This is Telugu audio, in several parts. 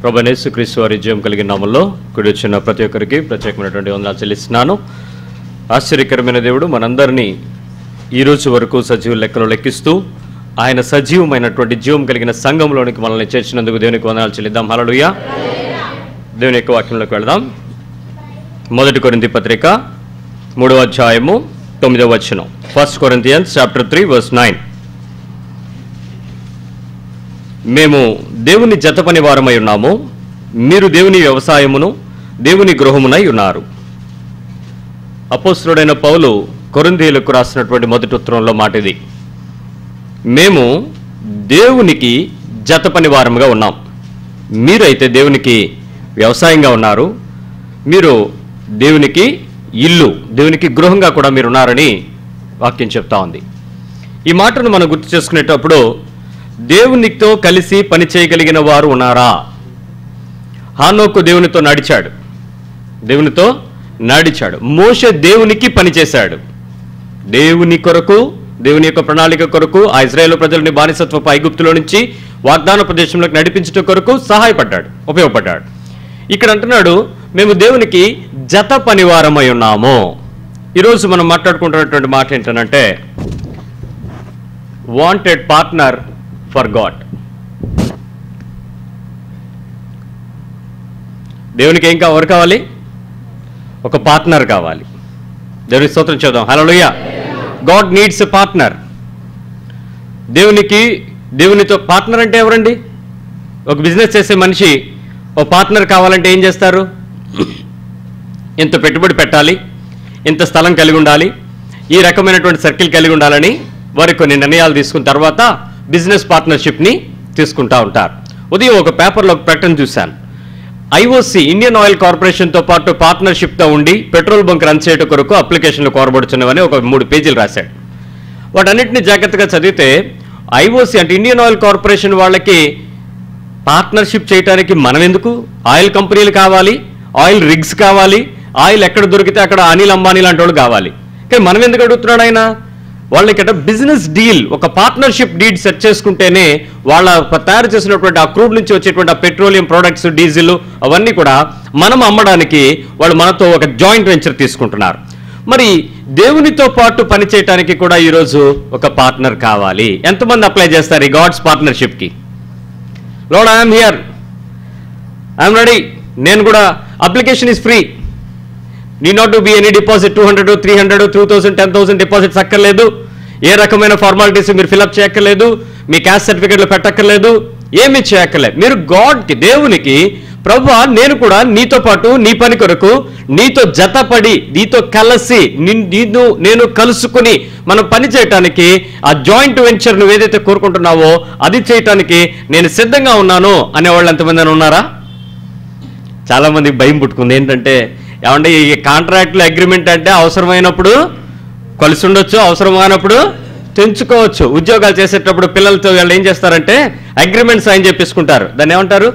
ప్రభనేసు క్రీస్తు వారి జయం కలిగిన నామంలో కూడి వచ్చిన ప్రతి ఒక్కరికి ప్రత్యేకమైనటువంటి వందనాలు చెల్లిస్తున్నాను ఆశ్చర్యకరమైన దేవుడు మనందరినీ ఈ రోజు వరకు సజీవ లెక్కలో లెక్కిస్తూ ఆయన సజీవమైనటువంటి జీవం కలిగిన సంఘంలోనికి మనల్ని చేర్చినందుకు దేవునికి వందనాలు చెల్లిద్దాం హలలుయ దేవుని యొక్క వాక్యంలోకి వెళదాం మొదటి కొరింతి పత్రిక మూడవ అధ్యాయము తొమ్మిదవ వచనం first Corinthians chapter three verse nine మేము దేవుని జతపని వారమై ఉన్నాము మీరు దేవుని వ్యవసాయమును దేవుని గృహమునై ఉన్నారు అపోస్తుడైన పౌలు కొరింథీయులకు రాసినటువంటి మొదటి ఉత్తరంలో మాట ఇది మేము దేవునికి జతపని వారముగా ఉన్నాం మీరైతే దేవునికి వ్యవసాయంగా ఉన్నారు మీరు దేవునికి ఇల్లు దేవునికి గృహంగా కూడా మీరు ఉన్నారని వాక్యం చెప్తా ఉంది ఈ మాటను మనం గుర్తు చేసుకునేటప్పుడు దేవునితో కలిసి పని చేయగలిగిన వారు ఉన్నారా హానోకు దేవునితో నడిచాడు దేవునితో నడిచాడు మోష దేవునికి పనిచేశాడు దేవుని కొరకు దేవుని యొక్క ప్రణాళిక కొరకు ఆ ఇజ్రాయేల్ ప్రజలని బానిసత్వపు ఐగుప్తులో నుంచి వాగ్దాన ప్రదేశంలోకి నడిపించడం కొరకు సహాయపడ్డాడు ఉపయోగపడ్డాడు ఇక్కడ అంటున్నాడు మేము దేవునికి జత పనివారమై ఉన్నాము ఈరోజు మనం మాట్లాడుకుంటున్నటువంటి మాట ఏంటంటే వాంటెడ్ పార్ట్నర్ ఫర్ గాడ్ దేవునికి ఏం కావాలి ఎవరు కావాలి ఒక పార్ట్నర్ కావాలి దేవునికి స్తోత్రం చూద్దాం hello God needs a partner దేవునికి దేవునితో పార్ట్నర్ అంటే ఎవరండి ఒక బిజినెస్ చేసే మనిషి ఒక పార్ట్నర్ కావాలంటే ఏం చేస్తారు ఇంత పెట్టుబడి పెట్టాలి ఇంత స్థలం కలిగి ఉండాలి ఈ రకమైనటువంటి సర్కిల్ కలిగి ఉండాలని వారి కొన్ని నిర్ణయాలు తీసుకున్న తర్వాత బిజినెస్ పార్ట్నర్షిప్ని తీసుకుంటా ఉంటారు ఉదయం ఒక పేపర్లో ఒక ప్రకటన చూశాను ఐఓసి ఇండియన్ ఆయిల్ కార్పొరేషన్తో పాటు పార్ట్నర్షిప్తో ఉండి పెట్రోల్ బంక్ రన్ చేయడం కొరకు అప్లికేషన్లు కోరబడుచున్నవని ఒక మూడు పేజీలు రాశాడు వాటన్నిటిని జాగ్రత్తగా చదివితే ఐఓసి అంటే ఇండియన్ ఆయిల్ కార్పొరేషన్ వాళ్ళకి పార్ట్నర్షిప్ చేయడానికి మనం ఎందుకు ఆయిల్ కంపెనీలు కావాలి ఆయిల్ రిగ్స్ కావాలి ఆయిల్ ఎక్కడ దొరికితే అక్కడ అనిల్ అంబానీ లాంటి వాళ్ళు కావాలి కానీ మనం ఎందుకు అడుగుతున్నాడు ఆయన వాళ్ళకి అంటే బిజినెస్ డీల్ ఒక పార్ట్నర్షిప్ డీడ్ సెట్ చేసుకుంటేనే వాళ్ళ ప- తయారు చేసినటువంటి ఆ క్రూడ్ నుంచి వచ్చేటువంటి ఆ పెట్రోలియం ప్రోడక్ట్స్ డీజిల్ అవన్నీ కూడా మనం అమ్మడానికి వాళ్ళు మనతో ఒక జాయింట్ వెంచర్ తీసుకుంటున్నారు మరి దేవునితో పాటు పని చేయడానికి కూడా ఈరోజు ఒక పార్ట్నర్ కావాలి ఎంతమంది అప్లై చేస్తారు ఈ గాడ్స్ పార్ట్నర్షిప్కి Lord I'm here I'm ready నేను కూడా application is free need not to be any deposit two hundred three hundred two thousand ten thousand deposits అక్కర్లేదు ఏ రకమైన ఫార్మాలిటీస్ మీరు ఫిలప్ చేయక్కర్లేదు మీ క్యాస్ట్ సర్టిఫికెట్లు పెట్టక్కర్లేదు ఏమీ చేయక్కర్లేదు మీరు గాడ్కి దేవునికి ప్రభు నేను కూడా నీతో పాటు నీ పని కొరకు నీతో జతపడి నీతో కలిసి నిన్- నిన్ను నేను కలుసుకుని మనం పని చేయటానికి ఆ జాయింట్ వెంచర్ నువ్వు ఏదైతే కోరుకుంటున్నావో అది చేయటానికి నేను సిద్ధంగా ఉన్నాను అనేవాళ్ళు ఎంతమంది అని ఉన్నారా చాలా మందికి భయం పుట్టుకుంది ఏంటంటే ఏమంటే ఈ కాంట్రాక్ట్లు అగ్రిమెంట్ అంటే అవసరమైనప్పుడు కలిసి ఉండొచ్చు అవసరం కానప్పుడు తెంచుకోవచ్చు ఉద్యోగాలు చేసేటప్పుడు పిల్లలతో వాళ్ళు ఏం చేస్తారంటే అగ్రిమెంట్ సైన్ చేపించుకుంటారు దాన్ని ఏమంటారు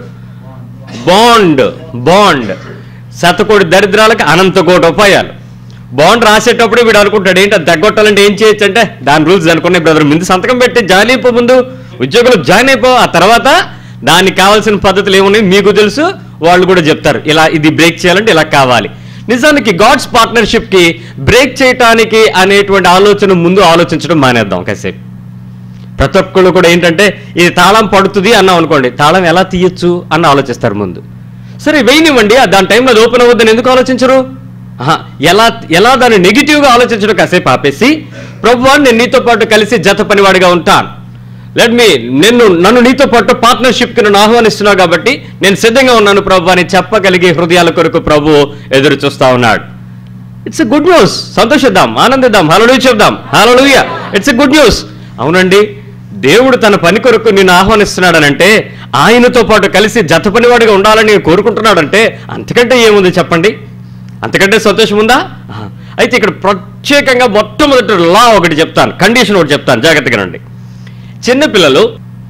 బాండ్ బాండ్ శతకోటి దరిద్రాలకు అనంత కోటి ఉపాయాలు బాండ్ రాసేటప్పుడు వీడు అనుకుంటాడు ఏంటి అది తగ్గొట్టాలంటే ఏం చేయొచ్చు అంటే దాని రూల్స్ అనుకున్నాయి బ్రదర్ ముందు సంతకం పెట్టి జాయిన్ అయిపో ముందు ఉద్యోగులు జాయిన్ అయిపో ఆ తర్వాత దానికి కావాల్సిన పద్ధతులు ఏమున్నాయి మీకు తెలుసు వాళ్ళు కూడా చెప్తారు ఇలా ఇది బ్రేక్ చేయాలంటే ఇలా కావాలి నిజానికి గాడ్స్ పార్ట్నర్షిప్కి బ్రేక్ చేయటానికి అనేటువంటి ఆలోచన ముందు ఆలోచించడం మానేద్దాం కాసేపు ప్రతి ఒక్కళ్ళు కూడా ఏంటంటే ఇది తాళం పడుతుంది అన్నాం అనుకోండి తాళం ఎలా తీయొచ్చు అన్న ఆలోచిస్తారు ముందు సరే వేయనివ్వండి ఆ దాని టైంలో అది ఓపెన్ అవ్వద్దని ఎందుకు ఆలోచించరు ఆహా, ఎలా ఎలా దాన్ని నెగిటివ్గా ఆలోచించడం కాసేపు ఆపేసి ప్రభు నేను నీతో పాటు కలిసి జత పనివాడిగా ఉంటాను లెట్ మీ నేను నన్ను నీతో పాటు పార్ట్నర్షిప్కి నన్ను ఆహ్వానిస్తున్నావు కాబట్టి నేను సిద్ధంగా ఉన్నాను ప్రభు అని చెప్పగలిగే హృదయాల కొరకు ప్రభు ఎదురు చూస్తా ఉన్నాడు ఇట్స్ ఎ గుడ్ న్యూస్ సంతోషిద్దాం ఆనందిద్దాం హలో చెప్దాం hello it's a good news అవునండి దేవుడు తన పని కొరకు నిన్ను ఆహ్వానిస్తున్నాడనంటే ఆయనతో పాటు కలిసి జత పనివాడిగా ఉండాలని కోరుకుంటున్నాడంటే అంతకంటే ఏముంది చెప్పండి అంతకంటే సంతోషం ఉందా ఆహా. అయితే ఇక్కడ ప్రత్యేకంగా మొట్టమొదటి లా ఒకటి చెప్తాను కండిషన్ ఒకటి చెప్తాను జాగ్రత్తగా రండి చిన్నపిల్లలు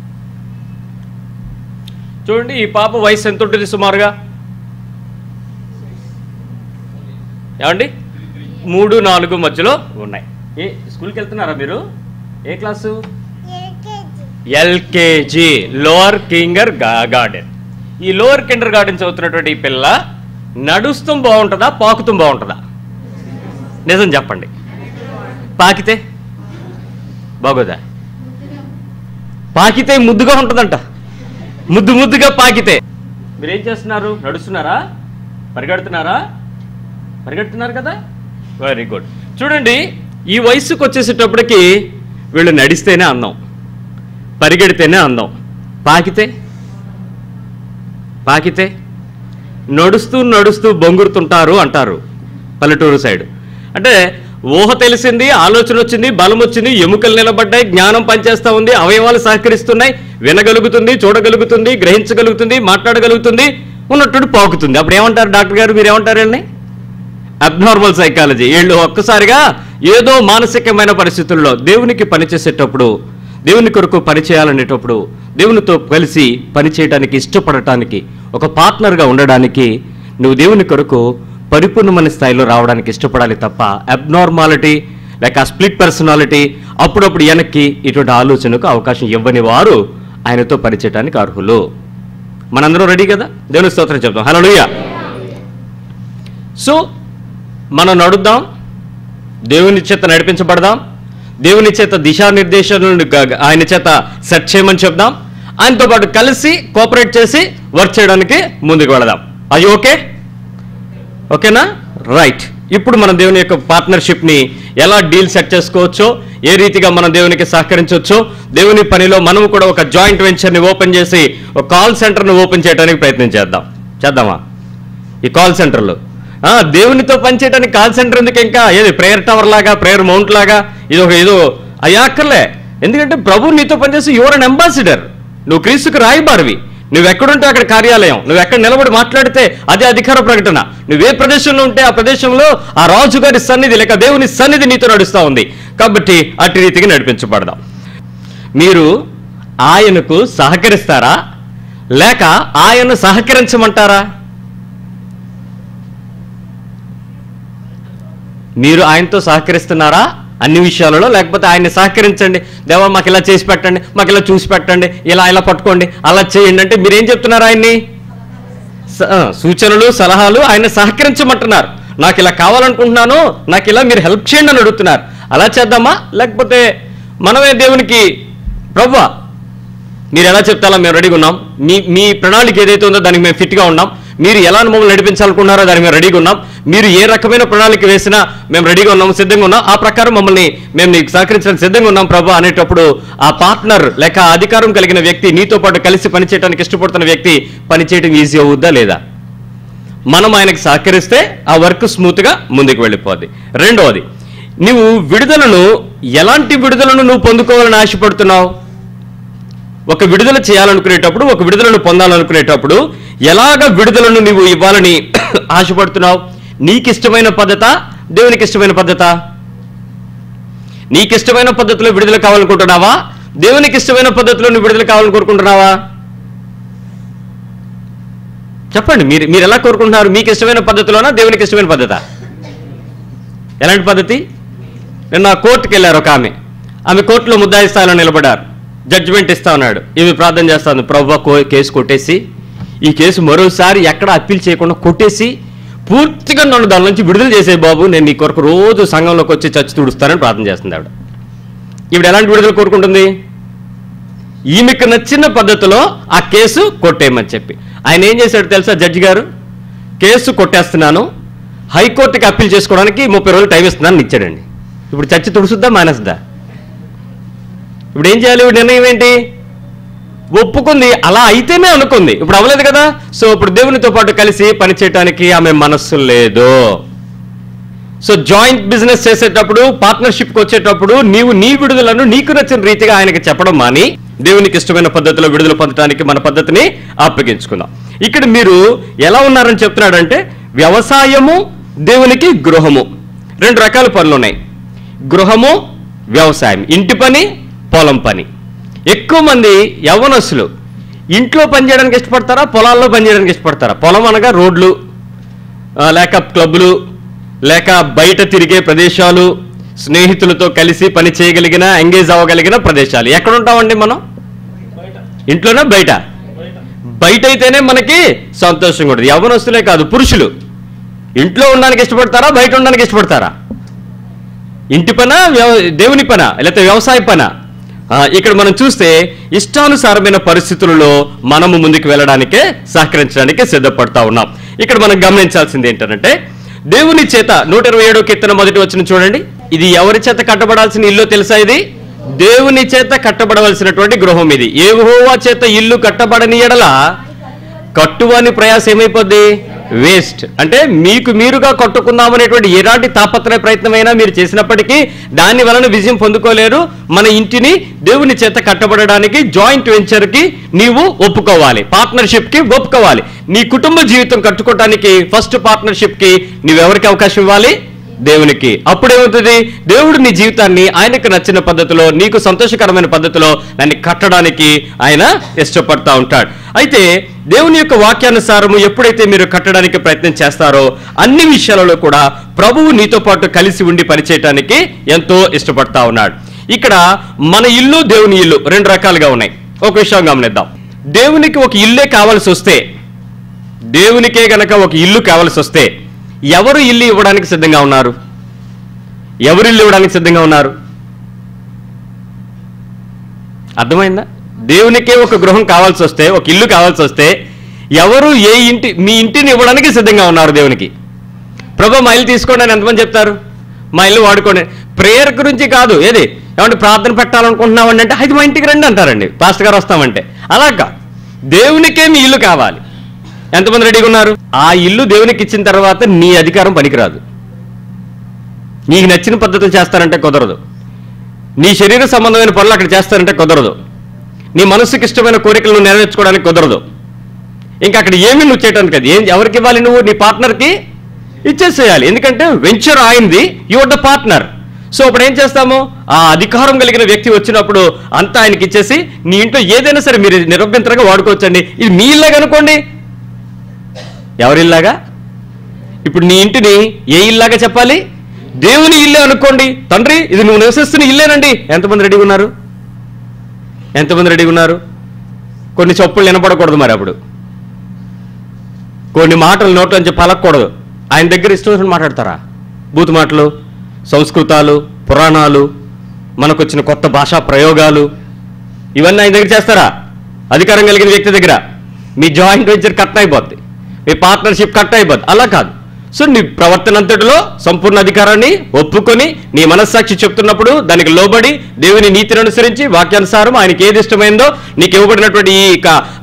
చూడండి ఈ పాప వయసు ఎంత ఉంటుంది సుమారుగా ఏమండి మూడు నాలుగు మధ్యలో ఉన్నాయి ఏ స్కూల్కి వెళ్తున్నారా మీరు ఏ class LKG lower kindergarten ఈ లోవర్ కిండర్ గార్డెన్ చదువుతున్నటువంటి ఈ పిల్ల నడుస్తూ బాగుంటుందా పాకుతూ బాగుంటుందా నిజం చెప్పండి పాకితే బాగోదా పాకితే ముద్దుగా ఉంటుందంట ముద్దు ముద్దుగా పాకితే మీరు ఏం చేస్తున్నారు నడుస్తున్నారా పరిగెడుతున్నారా పరిగెడుతున్నారు కదా వెరీ గుడ్ చూడండి ఈ వయసుకు వచ్చేసేటప్పటికి వీళ్ళు నడిస్తేనే అందం పరిగెడితేనే అందం పాకితే పాకితే నడుస్తూ నడుస్తూ బొంగురుతుంటారు అంటారు పల్లెటూరు సైడ్ అంటే ఊహ తెలిసింది ఆలోచన వచ్చింది బలం వచ్చింది ఎముకలు నిలబడ్డాయి జ్ఞానం పనిచేస్తూ ఉంది అవయవాలు సహకరిస్తున్నాయి వినగలుగుతుంది చూడగలుగుతుంది గ్రహించగలుగుతుంది మాట్లాడగలుగుతుంది ఉన్నట్టు పాకుతుంది అప్పుడు ఏమంటారు డాక్టర్ గారు మీరు ఏమంటారు వీళ్ళని అబ్నార్మల్ సైకాలజీ వీళ్ళు ఒక్కసారిగా ఏదో మానసికమైన పరిస్థితుల్లో దేవునికి పనిచేసేటప్పుడు దేవుని కొరకు పనిచేయాలనేటప్పుడు దేవునితో కలిసి పనిచేయడానికి ఇష్టపడటానికి ఒక పార్ట్నర్గా ఉండడానికి నువ్వు దేవుని కొరకు పరిపూర్ణమైన స్థాయిలో రావడానికి ఇష్టపడాలి తప్ప అబ్నార్మాలిటీ లేక స్ప్లిట్ పర్సనాలిటీ అప్పుడప్పుడు వెనక్కి ఇటువంటి ఆలోచనకు అవకాశం ఇవ్వని వారు ఆయనతో పనిచేయడానికి అర్హులు మనందరం రెడీ కదా దేవుని స్తోత్రం చెప్తాం హలో సో మనం నడుద్దాం దేవుని చేత నడిపించబడదాం దేవుని చేత దిశానిర్దేశాలను గ- ఆయన చేత సెట్ చేయమని చెప్దాం ఆయనతో పాటు కలిసి కోఆపరేట్ చేసి వర్క్ చేయడానికి ముందుకు వెళదాం అయ్యి ఓకే ఓకేనా రైట్ ఇప్పుడు మనం దేవుని యొక్క పార్ట్నర్షిప్ని ఎలా డీల్ సెట్ చేసుకోవచ్చో ఏ రీతిగా మనం దేవునికి సహకరించవచ్చో దేవుని పనిలో మనం కూడా ఒక జాయింట్ వెంచర్ని ఓపెన్ చేసి ఒక కాల్ సెంటర్ని ఓపెన్ చేయడానికి ప్రయత్నం చేద్దాం చేద్దామా ఈ కాల్ సెంటర్లో ఆ, దేవునితో పనిచేయడానికి కాల్ సెంటర్ ఎందుకు ఇంకా ఏది ప్రేయర్ టవర్ లాగా ప్రేయర్ మౌంట్ లాగా ఇది ఒక ఏదో అయ్యాక్కర్లే ఎందుకంటే ప్రభు నీతో పనిచేసి యువర్ అన్ అంబాసిడర్ నువ్వు క్రీస్తుకు రాయబారివి నువ్వు ఎక్కడుంటే అక్కడ కార్యాలయం నువ్వు ఎక్కడ నిలబడి మాట్లాడితే అదే అధికార ప్రకటన నువ్వు ఏ ప్రదేశంలో ఉంటే ఆ ప్రదేశంలో ఆ రాజుగారి సన్నిధి లేక దేవుని సన్నిధి నీతో నడుస్తూ ఉంది కాబట్టి అటు రీతిగా నడిపించబడదాం మీరు ఆయనకు సహకరిస్తారా లేక ఆయన సహకరించమంటారా మీరు ఆయనతో సహకరిస్తున్నారా అన్ని విషయాలలో లేకపోతే ఆయన్ని సహకరించండి దేవా మాకు ఇలా చేసి పెట్టండి మాకు ఇలా చూసి పెట్టండి ఇలా ఇలా పట్టుకోండి అలా చేయండి అంటే మీరేం చెప్తున్నారు ఆయన్ని స- ఆ, సూచనలు సలహాలు ఆయన సహకరించమంటున్నారు నాకు ఇలా కావాలనుకుంటున్నాను నాకు ఇలా మీరు హెల్ప్ చేయండి అని అడుగుతున్నారు అలా చేద్దామా లేకపోతే మనమే దేవునికి ప్రవ్వా మీరు ఎలా చెప్తారో మేము రెడీగా ఉన్నాం మీ మీ ప్రణాళిక ఏదైతే ఉందో దానికి మేము ఫిట్గా ఉన్నాం మీరు ఎలా మమ్మల్ని నడిపించాలనుకున్నారో దానికి మేము రెడీగా ఉన్నాం మీరు ఏ రకమైన ప్రణాళిక వేసినా మేము రెడీగా ఉన్నాం సిద్ధంగా ఉన్నాం ఆ ప్రకారం మమ్మల్ని మేము నీకు సహకరించడానికి సిద్ధంగా ఉన్నాం ప్రభా అనేటప్పుడు ఆ పార్ట్నర్ లేక ఆ అధికారం కలిగిన వ్యక్తి నీతో పాటు కలిసి పనిచేయడానికి ఇష్టపడుతున్న వ్యక్తి పనిచేయడం ఈజీ అవుద్దా లేదా మనం ఆయనకి సహకరిస్తే ఆ వర్క్ స్మూత్గా ముందుకు వెళ్ళిపోద్ది రెండవది నువ్వు విడుదలను ఎలాంటి విడుదలను నువ్వు పొందుకోవాలని ఆశపడుతున్నావు ఒక విడుదల చేయాలనుకునేటప్పుడు ఒక విడుదలను పొందాలనుకునేటప్పుడు ఎలాగ విడుదలను నువ్వు ఇవ్వాలని ఆశపడుతున్నావు నీకిష్టమైన పద్ధత దేవునికి ఇష్టమైన పద్ధత నీకిష్టమైన పద్ధతిలో విడుదల కావాలనుకుంటున్నావా దేవునికి ఇష్టమైన పద్ధతిలో నువ్వు విడుదల కావాలని కోరుకుంటున్నావా చెప్పండి మీరు మీరు ఎలా కోరుకుంటున్నారు మీకు ఇష్టమైన పద్ధతిలోనా దేవునికి ఇష్టమైన పద్ధత ఎలాంటి పద్ధతి నిన్న కోర్టుకి వెళ్ళారు ఒక ఆమె ఆమె కోర్టులో ముద్దాయి స్థాయిలో నిలబడ్డారు జడ్జిమెంట్ ఇస్తా ఉన్నాడు ఈమె ప్రార్థన చేస్తాను ప్రభు కో- కేసు కొట్టేసి ఈ కేసు మరోసారి ఎక్కడ అప్పీల్ చేయకుండా కొట్టేసి పూర్తిగా నన్ను దాని నుంచి విడుదల చేసే బాబు నేను నీ కొరకు రోజు సంఘంలోకి వచ్చి చచ్చి తుడుస్తానని ప్రార్థన చేస్తుంది ఆవిడ ఈవిడ ఎలాంటి విడుదల కోరుకుంటుంది ఈమెకు నచ్చిన పద్ధతిలో ఆ కేసు కొట్టేయమని చెప్పి ఆయన ఏం చేశాడు తెలుసా జడ్జి గారు కేసు కొట్టేస్తున్నాను హైకోర్టుకి అప్పీల్ చేసుకోవడానికి ముప్పై రోజులు టైం ఇస్తున్నాను ఇచ్చాడండి ఇప్పుడు చచ్చి తుడుసుద్దా మానేస్తుందా ఇప్పుడు ఏం చేయాలి ఇప్పుడు నిర్ణయం ఏంటి ఒప్పుకుంది అలా అయితేనే అనుకుంది ఇప్పుడు అవ్వలేదు కదా సో ఇప్పుడు దేవునితో పాటు కలిసి పనిచేయటానికి ఆమె మనస్సు లేదు సో జాయింట్ బిజినెస్ చేసేటప్పుడు పార్ట్నర్షిప్కి వచ్చేటప్పుడు నీవు నీ విడుదలను నీకు నచ్చిన రీతిగా ఆయనకి చెప్పడం మాని దేవునికి ఇష్టమైన పద్ధతిలో విడుదల పొందడానికి మన పద్ధతిని అప్పగించుకుందాం ఇక్కడ మీరు ఎలా ఉన్నారని చెప్తున్నాడంటే వ్యవసాయము దేవునికి గృహము రెండు రకాల పనులు ఉన్నాయి గృహము వ్యవసాయం ఇంటి పని పొలం పని ఎక్కువ మంది యవ్వనస్తులు ఇంట్లో పని చేయడానికి ఇష్టపడతారా పొలాల్లో పని చేయడానికి ఇష్టపడతారా పొలం అనగా రోడ్లు ఆ, లేక క్లబ్లు లేక బయట తిరిగే ప్రదేశాలు స్నేహితులతో కలిసి పని చేయగలిగిన ఎంగేజ్ అవ్వగలిగిన ప్రదేశాలు ఎక్కడ ఉంటామండి మనం ఇంట్లోనా బయట బయట అయితేనే మనకి సంతోషంగా ఉంటుంది యవనస్తులే కాదు పురుషులు ఇంట్లో ఉండడానికి ఇష్టపడతారా బయట ఉండడానికి ఇష్టపడతారా ఇంటి పన వ్యవ- దేవుని పన లేకపోతే వ్యవసాయ పన ఆ, ఇక్కడ మనం చూస్తే ఇష్టానుసారమైన పరిస్థితులలో మనము ముందుకు వెళ్ళడానికే సహకరించడానికి సిద్ధపడతా ఉన్నాం ఇక్కడ మనం గమనించాల్సింది ఏంటంటే దేవుని చేత నూట ఇరవై ఏడో కీర్తన మొదటి వచ్చిన చూడండి ఇది ఎవరి చేత కట్టబడాల్సిన ఇల్లు తెలుసా ఇది దేవుని చేత కట్టబడవలసినటువంటి గృహం ఇది ఏ చేత ఇల్లు కట్టబడని ఎడల కట్టువాని ప్రయాసం ఏమైపోద్ది వేస్ట్ అంటే మీకు మీరుగా కట్టుకుందామనేటువంటి ఎలాంటి తాపత్రయ ప్రయత్నమైనా మీరు చేసినప్పటికీ దాని వలన విజయం పొందుకోలేరు మన ఇంటిని దేవుని చేత కట్టబడడానికి జాయింట్ వెంచర్ కి నీవు ఒప్పుకోవాలి పార్ట్నర్షిప్ కి ఒప్పుకోవాలి నీ కుటుంబ జీవితం కట్టుకోవటానికి ఫస్ట్ పార్ట్నర్షిప్ కి నీవెవరికి అవకాశం ఇవ్వాలి దేవునికి అప్పుడు ఏమవుతుంది దేవుడు నీ జీవితాన్ని ఆయనకు నచ్చిన పద్ధతిలో నీకు సంతోషకరమైన పద్ధతిలో దాన్ని కట్టడానికి ఆయన ఇష్టపడతా ఉంటాడు అయితే దేవుని యొక్క వాక్యానుసారము ఎప్పుడైతే మీరు కట్టడానికి ప్రయత్నం చేస్తారో అన్ని విషయాలలో కూడా ప్రభువు నీతో పాటు కలిసి ఉండి పనిచేయటానికి ఎంతో ఇష్టపడతా ఉన్నాడు ఇక్కడ మన ఇల్లు దేవుని ఇల్లు రెండు రకాలుగా ఉన్నాయి ఒక విషయం గమనిద్దాం దేవునికి ఒక ఇల్లే కావాల్సి వస్తే దేవునికే గనక ఒక ఇల్లు కావాల్సి వస్తే ఎవరు ఇల్లు ఇవ్వడానికి సిద్ధంగా ఉన్నారు ఎవరు ఇల్లు ఇవ్వడానికి సిద్ధంగా ఉన్నారు అర్థమైందా దేవునికే ఒక గృహం కావాల్సి వస్తే ఒక ఇల్లు కావాల్సి వస్తే ఎవరు ఏ ఇంటి మీ ఇంటిని ఇవ్వడానికి సిద్ధంగా ఉన్నారు దేవునికి ప్రభు మా ఇల్లు తీసుకోండి అని ఎంతమంది చెప్తారు మా ఇల్లు వాడుకోండి ప్రేయర్ గురించి కాదు ఏది ఏమంటే ప్రార్థన పెట్టాలనుకుంటున్నామండి అంటే అది మా ఇంటికి రండి అంటారండి పాస్టర్ గారు వస్తామంటే అలా కాదు దేవునికే మీ ఇల్లు కావాలి ఎంతమంది రెడీగా ఉన్నారు ఆ ఇల్లు దేవునికి ఇచ్చిన తర్వాత నీ అధికారం పనికిరాదు నీకు నచ్చిన పద్ధతులు చేస్తారంటే కుదరదు నీ శరీర సంబంధమైన పనులు అక్కడ చేస్తారంటే కుదరదు నీ మనసుకి ఇష్టమైన కోరికలను నెరవేర్చుకోవడానికి కుదరదు ఇంకా అక్కడ ఏమీ నువ్వు చేయడానికి అది ఏం ఎవరికి ఇవ్వాలి నువ్వు నీ పార్ట్నర్కి ఇచ్చేసేయాలి ఎందుకంటే వెంచర్ ఆయింది యువర్ ద పార్ట్నర్ సో అప్పుడు ఏం చేస్తాము ఆ అధికారం కలిగిన వ్యక్తి వచ్చినప్పుడు అంతా ఆయనకి ఇచ్చేసి నీ ఇంట్లో ఏదైనా సరే మీరు నిరభ్యంతరంగా వాడుకోవచ్చండి ఇది మీ ఇల్లాగా అనుకోండి ఎవరిల్లాగా ఇప్పుడు నీ ఇంటిని ఏ ఇల్లాగా చెప్పాలి దేవుని ఇల్లే అనుకోండి తండ్రి ఇది నువ్వు నివసిస్తున్న ఇల్లేనండి ఎంతమంది రెడీగా ఉన్నారు ఎంతమంది రెడీగా ఉన్నారు కొన్ని చొప్పులు వినపడకూడదు మరి అప్పుడు కొన్ని మాటలు నోట్లోంచి పలకూడదు ఆయన దగ్గర ఇష్టం వచ్చినట్టు మాట్లాడతారా బూతు మాటలు సంస్కృతాలు పురాణాలు మనకొచ్చిన కొత్త భాషా ప్రయోగాలు ఇవన్నీ ఆయన దగ్గర చేస్తారా అధికారం కలిగిన వ్యక్తి దగ్గర మీ జాయింట్ వెంచర్ కట్ అయిపోద్ది మీ పార్ట్నర్షిప్ కట్ అయిపోద్ది అలా కాదు సో నీ ప్రవర్తన అంతటిలో సంపూర్ణ అధికారాన్ని ఒప్పుకొని నీ మనస్సాక్షి చెప్తున్నప్పుడు దానికి లోబడి దేవుని నీతిని అనుసరించి వాక్యానుసారం ఆయనకి ఏది ఇష్టమైందో నీకు ఇవ్వబడినటువంటి ఈ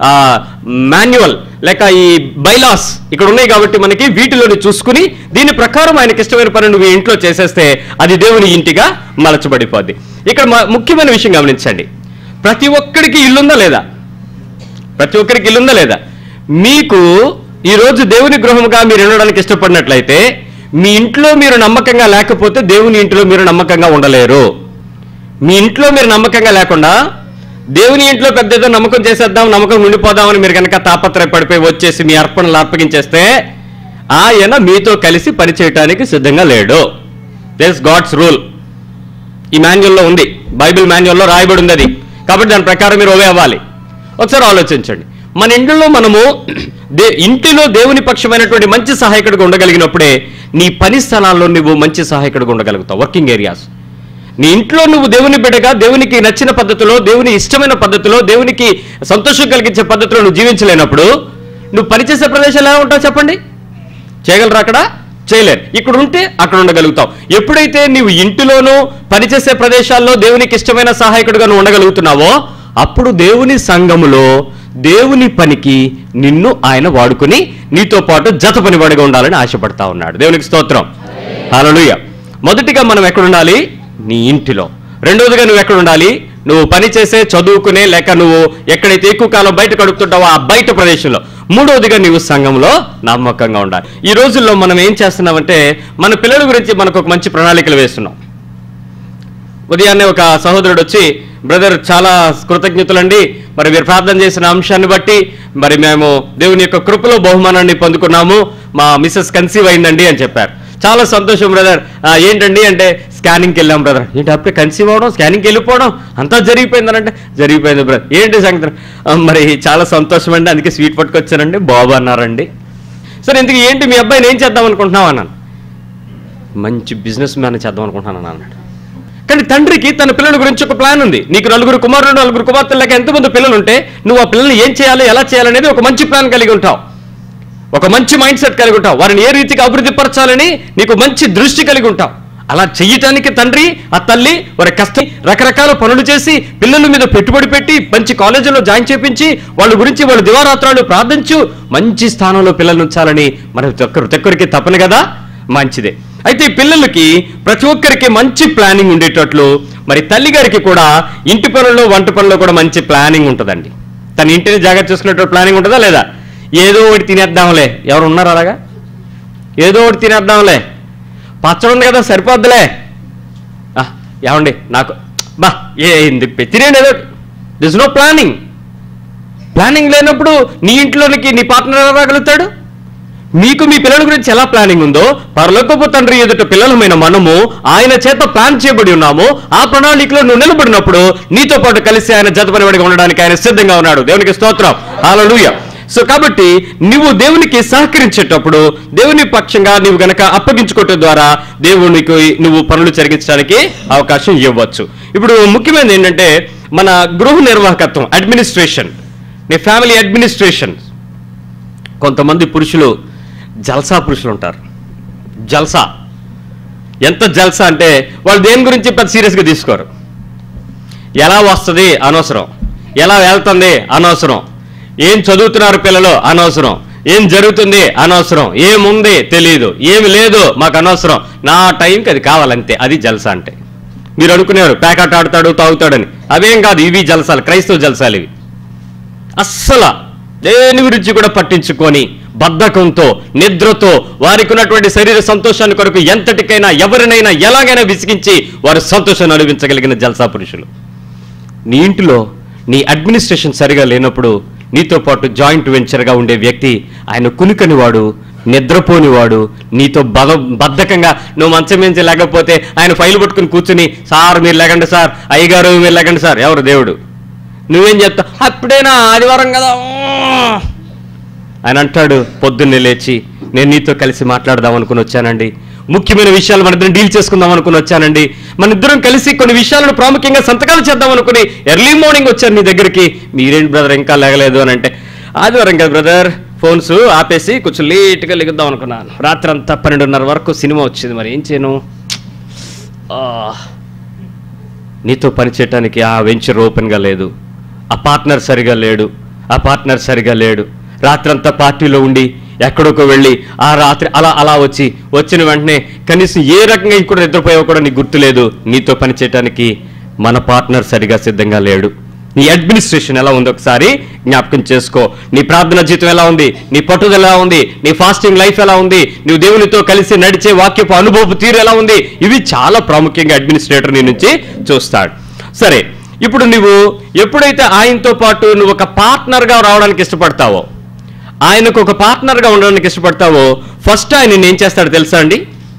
మాన్యువల్ లేక ఈ బైలాస్ ఇక్కడ ఉన్నాయి కాబట్టి మనకి వీటిలోని చూసుకుని దీని ప్రకారం ఆయనకి ఇష్టమైన పని నువ్వు ఇంట్లో చేసేస్తే అది దేవుని ఇంటిగా మలచబడిపోద్ది ఇక్కడ మ- ముఖ్యమైన విషయం గమనించండి ప్రతి ఒక్కడికి ఇల్లుందా లేదా ప్రతి ఒక్కరికి ఇల్లుందా లేదా మీకు ఈరోజు దేవుని గృహముగా మీరు ఉండడానికి ఇష్టపడినట్లయితే మీ ఇంట్లో మీరు నమ్మకంగా లేకపోతే దేవుని ఇంట్లో మీరు నమ్మకంగా ఉండలేరు మీ ఇంట్లో మీరు నమ్మకంగా లేకుండా దేవుని ఇంట్లో పెద్ద ఏదో నమ్మకం చేసేద్దాం నమ్మకం ఉండిపోదామని మీరు కనుక తాపత్రయపడిపోయి వచ్చేసి మీ అర్పణలు అర్పగించేస్తే ఆయన మీతో కలిసి పనిచేయటానికి సిద్ధంగా లేడు దిస్ గాడ్స్ రూల్ ఈ మాన్యువల్లో ఉంది బైబిల్ మాన్యువల్లో రాయబడి ఉంది అది కాబట్టి దాని ప్రకారం మీరు ఓవే అవ్వాలి ఒకసారి ఆలోచించండి మన ఇంట్లో మనము దే ఇంటిలో దేవుని పక్షమైనటువంటి మంచి సహాయకుడిగా ఉండగలిగినప్పుడే నీ పని స్థలాల్లో నువ్వు మంచి సహాయకుడిగా ఉండగలుగుతావు వర్కింగ్ ఏరియాస్ నీ ఇంట్లో నువ్వు దేవుని బిడ్డగా దేవునికి నచ్చిన పద్ధతిలో దేవుని ఇష్టమైన పద్ధతిలో దేవునికి సంతోషం కలిగించే పద్ధతిలో నువ్వు జీవించలేనప్పుడు నువ్వు పనిచేసే ప్రదేశాలు ఎలా ఉంటావు చెప్పండి చేయగలరా అక్కడ చేయలేరు ఇక్కడ ఉంటే అక్కడ ఉండగలుగుతావు ఎప్పుడైతే నీవు ఇంటిలోనూ పనిచేసే ప్రదేశాల్లో దేవునికి ఇష్టమైన సహాయకుడిగా నువ్వు ఉండగలుగుతున్నావో అప్పుడు దేవుని సంఘములో దేవుని పనికి నిన్ను ఆయన వాడుకుని నీతో పాటు జత పనివాడిగా ఉండాలని ఆశపడతా ఉన్నాడు దేవునికి స్తోత్రం హల్లెలూయా మొదటిగా మనం ఎక్కడ ఉండాలి నీ ఇంటిలో రెండవదిగా నువ్వు ఎక్కడ ఉండాలి నువ్వు పని చేసే చదువుకునే లేక నువ్వు ఎక్కడైతే ఎక్కువ కాలం బయట గడుపుతుంటావో ఆ బయట ప్రదేశంలో మూడవదిగా నీవు సంఘంలో నమ్మకంగా ఉండాలి ఈ రోజుల్లో మనం ఏం చేస్తున్నామంటే మన పిల్లల గురించి మనకు ఒక మంచి ప్రణాళికలు వేస్తున్నాం ఉదయాన్నే ఒక సహోదరుడు వచ్చి బ్రదర్ చాలా కృతజ్ఞతలండి మరి మీరు ప్రార్థన చేసిన అంశాన్ని బట్టి మరి మేము దేవుని యొక్క కృపలో బహుమానాన్ని పొందుకున్నాము మా మిస్సెస్ కన్సీవ్ అయిందండి అని చెప్పారు చాలా సంతోషం బ్రదర్ ఆ, ఏంటండి అంటే స్కానింగ్కి వెళ్ళాం బ్రదర్ ఏంటి అప్పుడే కన్సీవ్ అవడం స్కానింగ్కి వెళ్ళిపోవడం అంతా జరిగిపోయిందనంటే జరిగిపోయింది బ్రదర్ ఏంటి సంగతి "ఆ, మరి చాలా సంతోషం అండి అందుకే స్వీట్ పట్టుకొచ్చానండి బాబు అన్నారండి సరే ఇంతకు ఏంటి మీ అబ్బాయిని ఏం చేద్దాం అనుకుంటున్నావు అన్నాను మంచి బిజినెస్ మ్యాన్ చేద్దాం అనుకుంటున్నాను అన్నాడు కానీ తండ్రికి తన పిల్లల గురించి ఒక ప్లాన్ ఉంది నీకు నలుగురు కుమారులు నలుగురు కుమార్తెలకి ఎంతమంది పిల్లలు ఉంటే నువ్వు ఆ పిల్లల్ని ఏం చేయాలి ఎలా చేయాలనేది ఒక మంచి ప్లాన్ కలిగి ఉంటావు ఒక మంచి మైండ్ సెట్ కలిగి ఉంటావు వారిని ఏ రీతికి అభివృద్ధి పరచాలని నీకు మంచి దృష్టి కలిగి ఉంటావు అలా చెయ్యటానికి తండ్రి ఆ తల్లి వారి కష్టం రకరకాల పనులు చేసి పిల్లల మీద పెట్టుబడి పెట్టి మంచి కాలేజీలో జాయిన్ చేపించి వాళ్ళ గురించి వాళ్ళ దివారాత్రాలు ప్రార్థించు మంచి స్థానంలో పిల్లల్ని ఉంచాలని మన ఒక్కరు ఒక్కరికి తప్పను కదా మంచిదే అయితే ఈ పిల్లలకి ప్రతి ఒక్కరికి మంచి ప్లానింగ్ ఉండేటట్లు మరి తల్లి గారికి కూడా ఇంటి పనుల్లో వంట పనుల్లో కూడా మంచి ప్లానింగ్ ఉంటుందండి తన ఇంటిని జాగ్రత్త చూసుకునేటువంటి ప్లానింగ్ ఉంటుందా లేదా ఏదో ఒకటి తినేద్దాంలే ఎవరు ఉన్నారు అలాగా ఏదో ఒకటి తినేద్దాంలే పచ్చడి ఉంది కదా సరిపోద్దులే ఆ, ఏమండి నాకు బా ఏ ఎందుకు తినేయండి ఏదో దిస్ నో ప్లానింగ్ ప్లానింగ్ లేనప్పుడు నీ ఇంట్లోనికి నీ పార్ట్నర్ ఎలా రాగలుగుతాడు మీకు మీ పిల్లల గురించి ఎలా ప్లానింగ్ ఉందో పరలోకపు తండ్రి ఎదుట పిల్లలమైన మనము ఆయన చేత ప్లాన్ చేయబడి ఉన్నాము ఆ ప్రణాళికలో నువ్వు నిలబడినప్పుడు నీతో పాటు కలిసి ఆయన జతపనిబడిగా ఉండడానికి ఆయన సిద్ధంగా ఉన్నాడు దేవునికి స్తోత్రం హల్లెలూయా సో కాబట్టి నువ్వు దేవునికి సహకరించేటప్పుడు దేవుని పక్షంగా నువ్వు గనక అప్పగించుకోవటం ద్వారా దేవునికి నువ్వు పనులు జరిగించడానికి అవకాశం ఇవ్వచ్చు ఇప్పుడు ముఖ్యమైనది ఏంటంటే మన గృహ నిర్వాహకత్వం అడ్మినిస్ట్రేషన్ నీ ఫ్యామిలీ అడ్మినిస్ట్రేషన్ కొంతమంది పురుషులు జల్సా పురుషులు ఉంటారు జల్సా ఎంత జల్సా అంటే వాళ్ళు దేని గురించి పెద్ద సీరియస్గా తీసుకోరు ఎలా వస్తుంది అనవసరం ఎలా వెళ్తుంది అనవసరం ఏం చదువుతున్నారు పిల్లలు అనవసరం ఏం జరుగుతుంది అనవసరం ఏముంది తెలియదు ఏమి లేదు మాకు అనవసరం నా టైంకి అది కావాలంతే అది జల్సా అంటే మీరు అనుకునేవారు ప్యాకెట్ ఆడతాడు తాగుతాడని అవేం కాదు ఇవి జలసాలు క్రైస్తవ జలసాలు ఇవి అస్సలు దేని గురించి కూడా పట్టించుకొని బద్ధకంతో నిద్రతో వారికి ఉన్నటువంటి శరీర సంతోషాన్ని కొరకు ఎంతటికైనా ఎవరినైనా ఎలాగైనా విసిగించి వారి సంతోషాన్ని అనుభవించగలిగిన జల్సా పురుషులు నీ ఇంటిలో నీ అడ్మినిస్ట్రేషన్ సరిగా లేనప్పుడు నీతో పాటు జాయింట్ వెంచర్గా ఉండే వ్యక్తి ఆయన కునుకనివాడు నిద్రపోనివాడు నీతో బల బద్ధకంగా నువ్వు మంచం మించి లేకపోతే ఆయన ఫైల్ పట్టుకుని కూర్చుని సార్ మీరు లేకండి సార్ అయ్యగారు మీరు లేకండి సార్ ఎవరు దేవుడు నువ్వేం చెప్తావు అప్పుడేనా ఆదివారం కదా ఊ." ఆయన అంటాడు పొద్దున్నే లేచి నేను నీతో కలిసి మాట్లాడదాం అనుకుని వచ్చానండి ముఖ్యమైన విషయాలు మన ఇద్దరం డీల్ చేసుకుందాం అనుకుని వచ్చానండి మన ఇద్దరం కలిసి కొన్ని విషయాలను ప్రాముఖ్యంగా సంతకాలు చేద్దాం అనుకుని ఎర్లీ మార్నింగ్ వచ్చాను నీ దగ్గరికి మీరేంటి బ్రదర్ ఇంకా లేగలేదు అని అంటే ఆదివారం కదా బ్రదర్ ఫోన్స్ ఆపేసి కొంచెం లేట్గా లెగుద్దాం అనుకున్నాను రాత్రి అంతా పన్నెండున్నర వరకు సినిమా వచ్చింది మరి ఏం చేయను ఆ, నీతో పనిచేయటానికి ఆ వెంచర్ ఓపెన్గా లేదు ఆ పార్ట్నర్ సరిగా లేడు ఆ పార్ట్నర్ సరిగా లేడు రాత్రంతా పార్టీలో ఉండి ఎక్కడికో వెళ్ళి ఆ రాత్రి అలా అలా వచ్చి వచ్చిన వెంటనే కనీసం ఏ రకంగా ఇంకోటి నిద్రపోయావో కూడా నీకు గుర్తులేదు నీతో పనిచేయటానికి మన పార్ట్నర్ సరిగా సిద్ధంగా లేడు నీ అడ్మినిస్ట్రేషన్ ఎలా ఉంది ఒకసారి జ్ఞాపకం చేసుకో నీ ప్రార్థన జీవితం ఎలా ఉంది నీ పట్టుదల ఎలా ఉంది నీ ఫాస్టింగ్ లైఫ్ ఎలా ఉంది నువ్వు దేవునితో కలిసి నడిచే వాక్యపు అనుభవపు తీరు ఎలా ఉంది ఇవి చాలా ప్రాముఖ్యంగా అడ్మినిస్ట్రేటర్ నీ నుంచి చూస్తాడు సరే ఇప్పుడు నువ్వు ఎప్పుడైతే ఆయనతో పాటు నువ్వు ఒక పార్ట్నర్గా రావడానికి ఇష్టపడతావో ఆయనకు ఒక పార్ట్నర్గా ఉండడానికి ఇష్టపడతావో ఫస్ట్ ఆయన నిన్ను ఏం చేస్తాడు తెలుసా అండి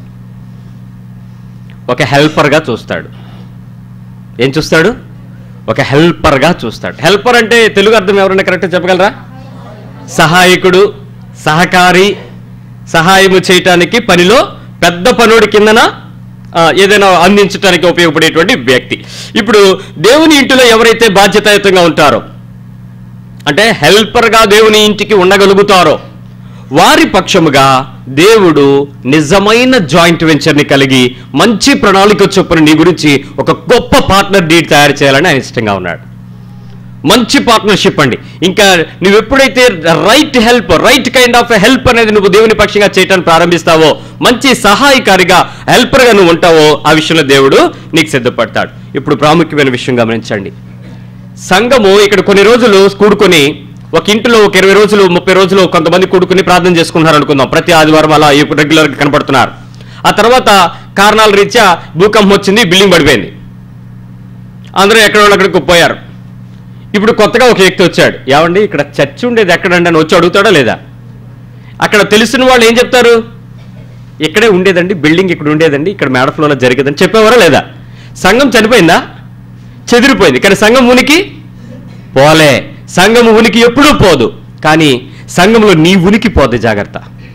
ఒక హెల్పర్గా చూస్తాడు ఏం చూస్తాడు ఒక హెల్పర్గా చూస్తాడు హెల్పర్ అంటే తెలుగు అర్థం ఎవరైనా కరెక్ట్గా చెప్పగలరా సహాయకుడు సహకారి సహాయము చేయటానికి పనిలో పెద్ద పనుడి కిందన ఆ, ఏదైనా అందించడానికి ఉపయోగపడేటువంటి వ్యక్తి ఇప్పుడు దేవుని ఇంటిలో ఎవరైతే బాధ్యతాయుతంగా ఉంటారో అంటే హెల్పర్గా దేవుని ఇంటికి ఉండగలుగుతారో వారి పక్షముగా దేవుడు నిజమైన జాయింట్ వెంచర్ని కలిగి మంచి ప్రణాళిక చొప్పున నీ గురించి ఒక గొప్ప పార్ట్నర్ డీడ్ తయారు చేయాలని ఆయన ఇష్టంగా ఉన్నాడు మంచి పార్ట్నర్షిప్ అండి ఇంకా నువ్వు ఎప్పుడైతే right help right kind of help అనేది నువ్వు దేవుని పక్షంగా చేయటానికి ప్రారంభిస్తావో మంచి సహాయకారిగా హెల్పర్గా నువ్వు ఉంటావో ఆ విషయంలో దేవుడు నీకు సిద్ధపడతాడు ఇప్పుడు ప్రాముఖ్యమైన విషయం గమనించండి సంఘము ఇక్కడ కొన్ని రోజులు కూడుకొని ఒక ఇంటిలో ఒక ఇరవై రోజులు ముప్పై రోజులు కొంతమంది కూడుకుని ప్రార్థన చేసుకుంటున్నారు అనుకుందాం ప్రతి ఆదివారం అలా రెగ్యులర్గా కనపడుతున్నారు ఆ తర్వాత కారణాల రీత్యా భూకంపం వచ్చింది బిల్డింగ్ పడిపోయింది అందరూ ఎక్కడ వాళ్ళు అక్కడికి పోయారు ఇప్పుడు కొత్తగా ఒక వ్యక్తి వచ్చాడు ఏమండి ఇక్కడ చర్చ్ ఉండేది ఎక్కడండి అని వచ్చి అడుగుతాడా లేదా అక్కడ తెలిసిన వాళ్ళు ఏం చెప్తారు ఇక్కడే ఉండేదండి బిల్డింగ్ ఇక్కడ ఉండేదండి ఇక్కడ మేడ ఫ్లోలో జరిగేదని చెప్పేవారా లేదా సంఘం చనిపోయిందా చెదిరిపోయింది కానీ సంఘం ఉనికి పోలే సంఘం ఉనికి ఎప్పుడూ పోదు కానీ సంఘంలో నీ ఉనికి పోదు జాగ్రత్త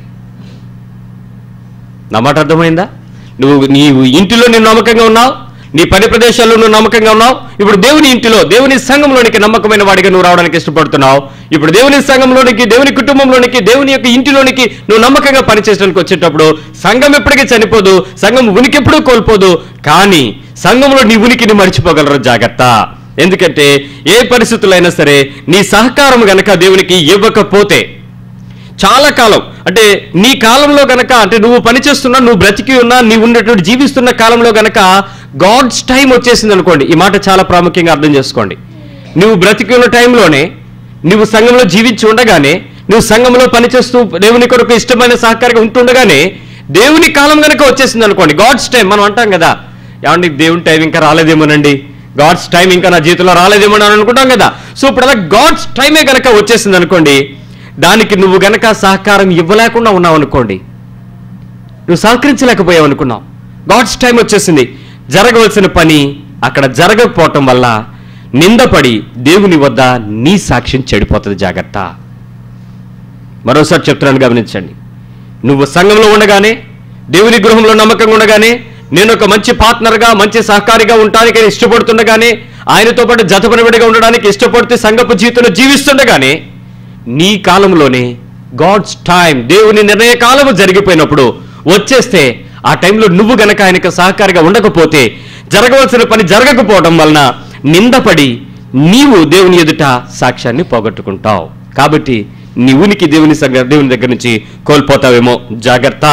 నా మాట అర్థమైందా నువ్వు నీ ఇంటిలో నువ్వు నమ్మకంగా ఉన్నావు నీ పని ప్రదేశాల్లో నువ్వు నమ్మకంగా ఉన్నావు ఇప్పుడు దేవుని ఇంటిలో దేవుని సంఘంలోనికి నమ్మకమైన వాడిగా నువ్వు రావడానికి ఇష్టపడుతున్నావు ఇప్పుడు దేవుని సంఘంలోనికి దేవుని కుటుంబంలోనికి దేవుని యొక్క ఇంటిలోనికి నువ్వు నమ్మకంగా పనిచేయడానికి వచ్చేటప్పుడు సంఘం ఎప్పటికీ చనిపోదు సంఘం ఉనికి ఎప్పుడూ కోల్పోదు కానీ సంఘంలో నీ ఉనికిని మర్చిపోగలరు జాగ్రత్త ఎందుకంటే ఏ పరిస్థితులైనా సరే నీ సహకారం గనక దేవునికి ఇవ్వకపోతే చాలా కాలం అంటే నీ కాలంలో గనక అంటే నువ్వు పనిచేస్తున్నా నువ్వు బ్రతికి ఉన్నా నీవు ఉన్నటువంటి జీవిస్తున్న కాలంలో గనక గాడ్స్ టైం వచ్చేసింది అనుకోండి ఈ మాట చాలా ప్రాముఖ్యంగా అర్థం చేసుకోండి నువ్వు బ్రతికి ఉన్న టైంలోనే నువ్వు సంఘంలో జీవించి ఉండగానే నువ్వు సంఘంలో పనిచేస్తూ దేవుని కొరకు ఇష్టమైన సహకారిగా ఉంటుండగానే దేవుని కాలం గనక వచ్చేసింది అనుకోండి గాడ్స్ టైం మనం అంటాం కదా ఏమండి దేవుని టైం ఇంకా రాలేదేమోనండి గాడ్స్ టైం ఇంకా నా జీవితంలో రాలేదేమో అని అనుకుంటాం కదా సో ఇప్పుడు అలా గాడ్స్ టైమే గనక వచ్చేసింది అనుకోండి దానికి నువ్వు గనక సహకారం ఇవ్వలేకుండా ఉన్నావు అనుకోండి నువ్వు సహకరించలేకపోయావు అనుకున్నావు గాడ్స్ టైం వచ్చేసింది జరగవలసిన పని అక్కడ జరగకపోవటం వల్ల నిందపడి దేవుని వద్ద నీ సాక్ష్యం చెడిపోతుంది జాగ్రత్త మరోసారి చెప్తున్నాను గమనించండి నువ్వు సంఘంలో ఉండగానే దేవుని గృహంలో నమ్మకంగా ఉండగానే నేను ఒక మంచి పార్ట్నర్గా మంచి సహకారిగా ఉండడానికి ఇష్టపడుతుండగానే ఆయనతో పాటు జతపనిబడిగా ఉండడానికి ఇష్టపడుతూ సంఘపు జీవితంలో జీవిస్తుండగానే నీ కాలంలోనే గాడ్స్ టైం దేవుని నిర్ణయ కాలము జరిగిపోయినప్పుడు వచ్చేస్తే ఆ టైంలో నువ్వు గనక ఆయనకు సహకారిగా ఉండకపోతే జరగవలసిన పని జరగకపోవడం వలన నిందపడి నీవు దేవుని ఎదుట సాక్ష్యాన్ని పోగొట్టుకుంటావు కాబట్టి నీ ఉనికి దేవుని సంగ- దేవుని దగ్గర నుంచి కోల్పోతావేమో జాగ్రత్త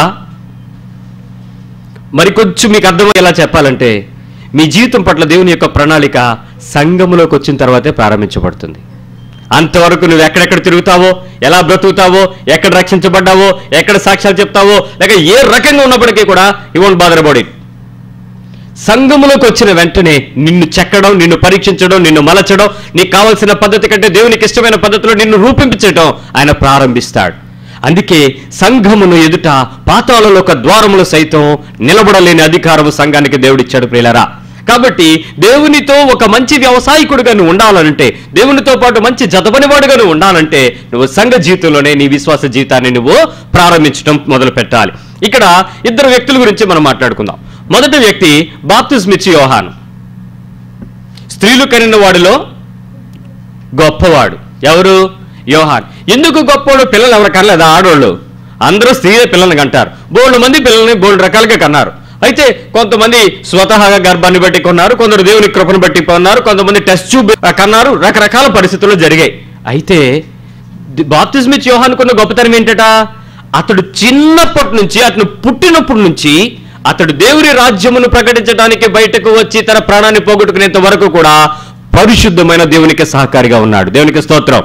మరి కొంచెం మీకు అర్థమయ్యేలా చెప్పాలంటే మీ జీవితం పట్ల దేవుని యొక్క ప్రణాళిక సంఘములోకి వచ్చిన తర్వాతే ప్రారంభించబడుతుంది అంతవరకు నువ్వు ఎక్కడెక్కడ తిరుగుతావో ఎలా బ్రతుకుతావో ఎక్కడ రక్షించబడ్డావో ఎక్కడ సాక్ష్యాలు చెప్తావో లేక ఏ రకంగా ఉన్నప్పటికీ కూడా you won't bother about it సంఘములోకి వచ్చిన వెంటనే నిన్ను చెక్కడం నిన్ను పరీక్షించడం నిన్ను మలచడం నీకు కావలసిన పద్ధతి కంటే దేవునికి ఇష్టమైన పద్ధతిలో నిన్ను రూపించడం ఆయన ప్రారంభిస్తాడు అందుకే సంఘమును ఎదుట పాతాళలో ఒక ద్వారములు సైతం నిలబడలేని అధికారము సంఘానికి దేవుడిచ్చాడు ప్రియులరా కాబట్టి దేవునితో ఒక మంచి వ్యవసాయకుడిగా నువ్వు ఉండాలంటే దేవునితో పాటు మంచి జతపనివాడుగా నువ్వు ఉండాలంటే నువ్వు సంఘ జీవితంలోనే నీ విశ్వాస జీవితాన్ని నువ్వు ప్రారంభించడం మొదలు పెట్టాలి ఇక్కడ ఇద్దరు వ్యక్తుల గురించి మనం మాట్లాడుకుందాం మొదటి వ్యక్తి బాప్తిస్మిచ్చి యోహాను స్త్రీలు కనిన వాడిలో గొప్పవాడు ఎవరు యోహాన్ ఎందుకు గొప్పవాడు పిల్లలు ఎవరు కనలేదు ఆడోళ్ళు అందరూ స్త్రీలే పిల్లల్ని కంటారు బోల్డు మంది పిల్లల్ని బోల్డు రకాలుగా కన్నారు అయితే కొంతమంది స్వతహాగా గర్భాన్ని బట్టి కొన్నారు కొందరు దేవుని కృపను బట్టి కొన్నారు కొంతమంది టెస్ట్ ట్యూబ్ కన్నారు రకరకాల పరిస్థితులు జరిగాయి అయితే బాప్తిస్మిచ్ యోహానుకున్న గొప్పతనం ఏంటట అతడు చిన్నప్పటి నుంచి అతను పుట్టినప్పటి నుంచి అతడు దేవుని రాజ్యమును ప్రకటించడానికి బయటకు వచ్చి తన ప్రాణాన్ని పోగొట్టుకునేంత వరకు కూడా పరిశుద్ధమైన దేవునికి సహకారిగా ఉన్నాడు దేవునికి స్తోత్రం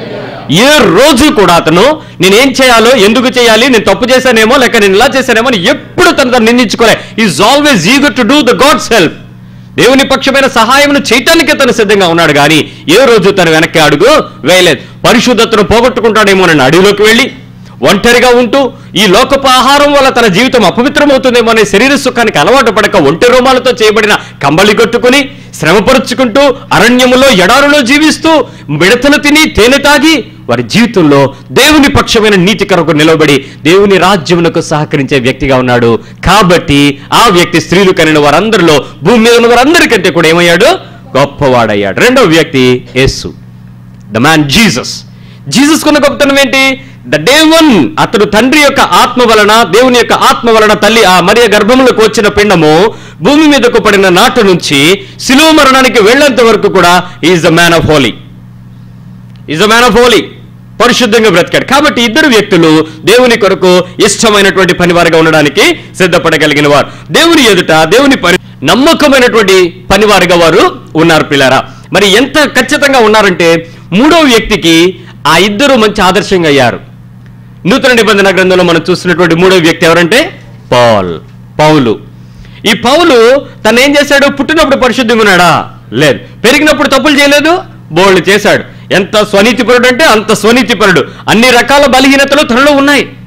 ఏ రోజు కూడా అతను నేనేం చేయాలో ఎందుకు చేయాలి నేను తప్పు చేశానేమో లేక నేను ఇలా చేశానేమో అని ఎప్పుడు తను తను నిందించుకోలే is always eager to do the God's help దేవుని పక్షమైన సహాయమును చేయటానికి తను సిద్ధంగా ఉన్నాడు కానీ ఏ రోజు తను వెనక్కి అడుగు వేయలేదు పరిశుద్ధతను పోగొట్టుకుంటాడేమోనని అడవిలోకి వెళ్ళి ఒంటరిగా ఉంటూ ఈ లోకపు ఆహారం వల్ల తన జీవితం అపవిత్రమవుతుందేమో అనే శరీర సుఖానికి అలవాటు పడక ఒంటె రోమాలతో చేయబడిన కంబళి కట్టుకుని శ్రమపరుచుకుంటూ అరణ్యములో ఎడారులో జీవిస్తూ మిడతలు తిని తేనె తాగి వారి జీవితంలో దేవుని పక్షమైన నీతి కొరకు నిలబడి దేవుని రాజ్యమునకు సహకరించే వ్యక్తిగా ఉన్నాడు కాబట్టి ఆ వ్యక్తి స్త్రీలు కనిన వారందరిలో భూమి మీద ఉన్న వారందరికంటే కూడా ఏమయ్యాడు గొప్పవాడయ్యాడు రెండవ వ్యక్తి Yesu the man Jesus Jesus కున్న గొప్పతనం ఏంటి ద డే వన్ అతడు తండ్రి యొక్క ఆత్మ వలన దేవుని యొక్క ఆత్మ వలన తల్లి ఆ మరియ గర్భములకు వచ్చిన పిండము భూమి మీదకు పడిన నాటు నుంచి శిలువ మరణానికి వెళ్ళేంత వరకు కూడా is the man of holy is the man of holy పరిశుద్ధంగా బ్రతికాడు కాబట్టి ఇద్దరు వ్యక్తులు దేవుని కొరకు ఇష్టమైనటువంటి పనివారిగా ఉండడానికి సిద్ధపడగలిగిన వారు దేవుని ఎదుట దేవుని పని నమ్మకమైనటువంటి పనివారిగా వారు ఉన్నారు పిల్లరా మరి ఎంత ఖచ్చితంగా ఉన్నారంటే మూడో వ్యక్తికి ఆ ఇద్దరు మంచి ఆదర్శంగా అయ్యారు నూతన నిబంధన గ్రంథంలో మనం చూస్తున్నటువంటి మూడో వ్యక్తి ఎవరంటే పాల్ పౌలు ఈ పౌలు తను ఏం చేశాడు పుట్టినప్పుడు పరిశుద్ధంగా ఉన్నాడా లేదు పెరిగినప్పుడు తప్పులు చేయలేదు బోల్డ్ చేశాడు ఎంత స్వనీతిపరుడు అంటే అంత స్వనీతిపరుడు అన్ని రకాల బలహీనతలు తనలో ఉన్నాయి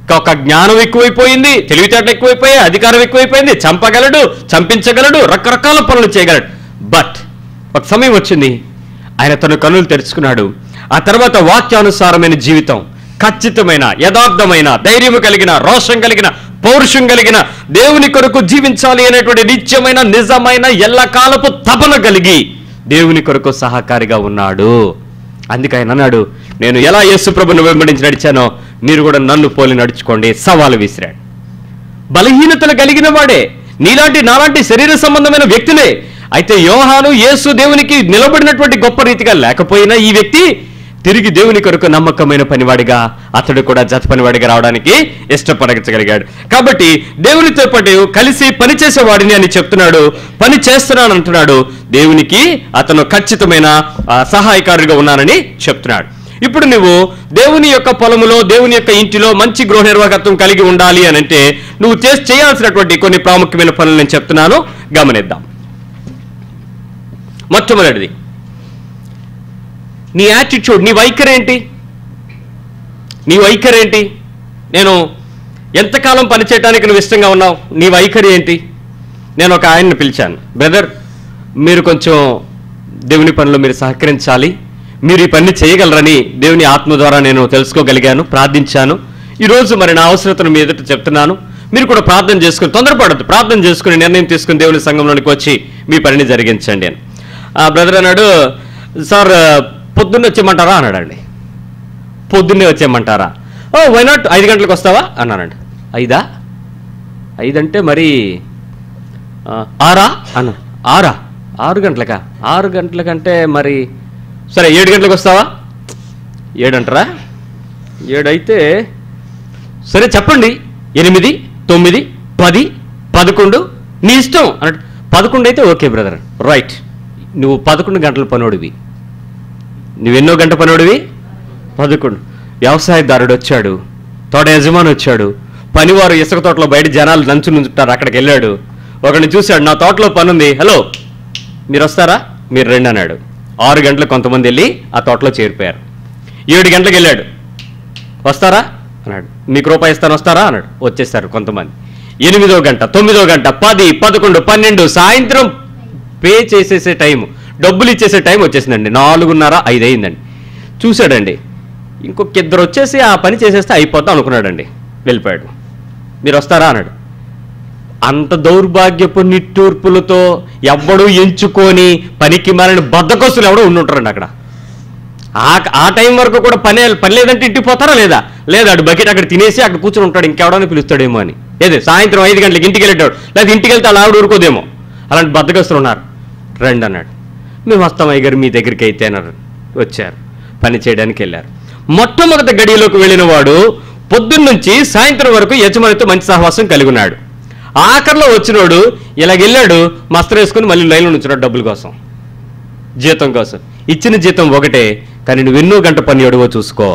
ఒక జ్ఞానం ఎక్కువైపోయింది తెలివితేటలు ఎక్కువైపోయాయి అధికారం ఎక్కువైపోయింది చంపగలడు చంపించగలడు రకరకాల పనులు చేయగలడు బట్ ఒక సమయం వచ్చింది ఆయన తన కన్నులు తెరుచుకున్నాడు ఆ తర్వాత వాక్యానుసారమైన జీవితం ఖచ్చితమైన యథార్థమైన ధైర్యం కలిగిన రోషం కలిగిన పౌరుషం కలిగిన దేవుని కొరకు జీవించాలి అనేటువంటి నిత్యమైన నిజమైన ఎల్లకాలపు తపన కలిగి దేవుని కొరకు సహకారిగా ఉన్నాడు అందుకే ఆయన అన్నాడు నేను ఎలా యేసు ప్రభుని వెంబడించి నడిచానో మీరు కూడా నన్ను పోలి నడుచుకోండి సవాలు విసిరాడు బలహీనతలు కలిగిన వాడే నీలాంటి నాలాంటి శరీర సంబంధమైన వ్యక్తులే అయితే యోహాను యేసు దేవునికి నిలబడినటువంటి గొప్ప రీతిగా లేకపోయినా ఈ వ్యక్తి తిరిగి దేవుని కొరకు నమ్మకమైన పనివాడిగా అతడు కూడా జత పనివాడిగా రావడానికి ఇష్టపడగలిగాడు కాబట్టి దేవునితో పాటు కలిసి పని చేసేవాడిని అని చెప్తున్నాడు పని చేస్తున్నాను అంటున్నాడు దేవునికి అతను ఖచ్చితమైన ఆ, సహాయకారుడిగా ఉన్నానని చెప్తున్నాడు ఇప్పుడు నువ్వు దేవుని యొక్క పొలములో దేవుని యొక్క ఇంటిలో మంచి గృహ నిర్వాహకత్వం కలిగి ఉండాలి అని అంటే నువ్వు చేసి చేయాల్సినటువంటి కొన్ని ప్రాముఖ్యమైన పనులు నేను చెప్తున్నాను గమనిద్దాం మొట్టమొదటిది నీ యాటిట్యూడ్ నీ వైఖరి ఏంటి నీ వైఖరి ఏంటి నేను ఎంతకాలం పనిచేయడానికి నువ్వు ఇష్టంగా ఉన్నావు నీ వైఖరి ఏంటి నేను ఒక ఆయన్ని పిలిచాను బ్రదర్ మీరు కొంచెం దేవుని పనిలో మీరు సహకరించాలి మీరు ఈ పని చేయగలరని దేవుని ఆత్మ ద్వారా నేను తెలుసుకోగలిగాను ప్రార్థించాను ఈరోజు మరి నా అవసరతను మీ ఎదుట చెప్తున్నాను మీరు కూడా ప్రార్థన చేసుకుని తొందరపడద్దు ప్రార్థన చేసుకుని నిర్ణయం తీసుకుని దేవుని సంఘంలోనికి వచ్చి మీ పనిని జరిగించండి అని ఆ బ్రదర్ అన్నాడు సార్ పొద్దున్నే వచ్చేయమంటారా అన్నాడండి పొద్దున్నే వచ్చేయమంటారా ఓ వై నాట్ ఐదు గంటలకు వస్తావా అన్నానండి ఐదా ఐదంటే మరి ఆ, ఆరా అన్న ఆరా ఆరు గంటలకా ఆరు గంటలకంటే మరి సరే ఏడు గంటలకు వస్తావా ఏడంటారా ఏడైతే సరే చెప్పండి ఎనిమిది తొమ్మిది పది పదకొండు నీ ఇష్టం అన్నట్టు పదకొండు అయితే ఓకే బ్రదర్ రైట్ నువ్వు పదకొండు గంటల పనోడివి నువ్వెన్నో గంట పనోడివి పదకొండు వ్యవసాయదారుడు వచ్చాడు తోట యజమాని వచ్చాడు పనివారు ఇసుక తోటలో బయట జనాలు నంచు నుంచుంటారు అక్కడికి వెళ్ళాడు ఒకరిని చూశాడు నా తోటలో పని ఉంది హలో మీరు వస్తారా మీరు రండి అన్నాడు ఆరు గంటలకు కొంతమంది వెళ్ళి ఆ తోటలో చేరిపోయారు ఏడు గంటలకు వెళ్ళాడు వస్తారా అన్నాడు మీకు రూపాయి ఇస్తాను వస్తారా అన్నాడు వచ్చేస్తారు కొంతమంది ఎనిమిదో గంట తొమ్మిదో గంట పది పదకొండు పన్నెండు సాయంత్రం పే చేసేసే టైం డబ్బులు ఇచ్చేసే టైం వచ్చేసిందండి నాలుగున్నర ఐదు అయిందండి చూశాడండి ఇంకొక ఇద్దరు వచ్చేసి ఆ పని చేసేస్తే అయిపోతాం అనుకున్నాడండి వెళ్ళిపోయాడు మీరు వస్తారా అన్నాడు అంత దౌర్భాగ్యపు నిట్టూర్పులతో ఎవ్వడూ ఎంచుకొని పనికి మారిన బద్దకొస్తులు ఎవడో ఉండుంటారండి అక్కడ ఆ ఆ టైం వరకు కూడా పని పని లేదంటే ఇంటికి పోతారా లేదా లేదా అటు బకెట్ అక్కడ తినేసి అక్కడ కూర్చొని ఉంటాడు ఇంకెవడని పిలుస్తాడేమో అని ఏదే సాయంత్రం ఐదు గంటలకు ఇంటికి వెళ్ళేటాడు లేదా ఇంటికి వెళ్తే అలా ఆవిడ ఊరుకోదేమో అలాంటి బద్దకస్తులు ఉన్నారు రండి అన్నాడు మేము వస్తాం అయ్యగారు మీ దగ్గరికి అయితే అన్నారు వచ్చారు పని చేయడానికి వెళ్ళారు మొట్టమొదటి గడియలోకి వెళ్ళిన వాడు పొద్దున్నుంచి సాయంత్రం వరకు యజమానితో మంచి సహవాసం కలిగి ఉన్నాడు ఆఖరిలో వచ్చినోడు ఇలాగెళ్ళాడు మస్తరు వేసుకుని మళ్ళీ లైన్లో నుంచున్నాడు డబ్బుల కోసం జీతం కోసం ఇచ్చిన జీతం ఒకటే కానీ నువ్వు ఎన్నో గంట పని అడుగో చూసుకో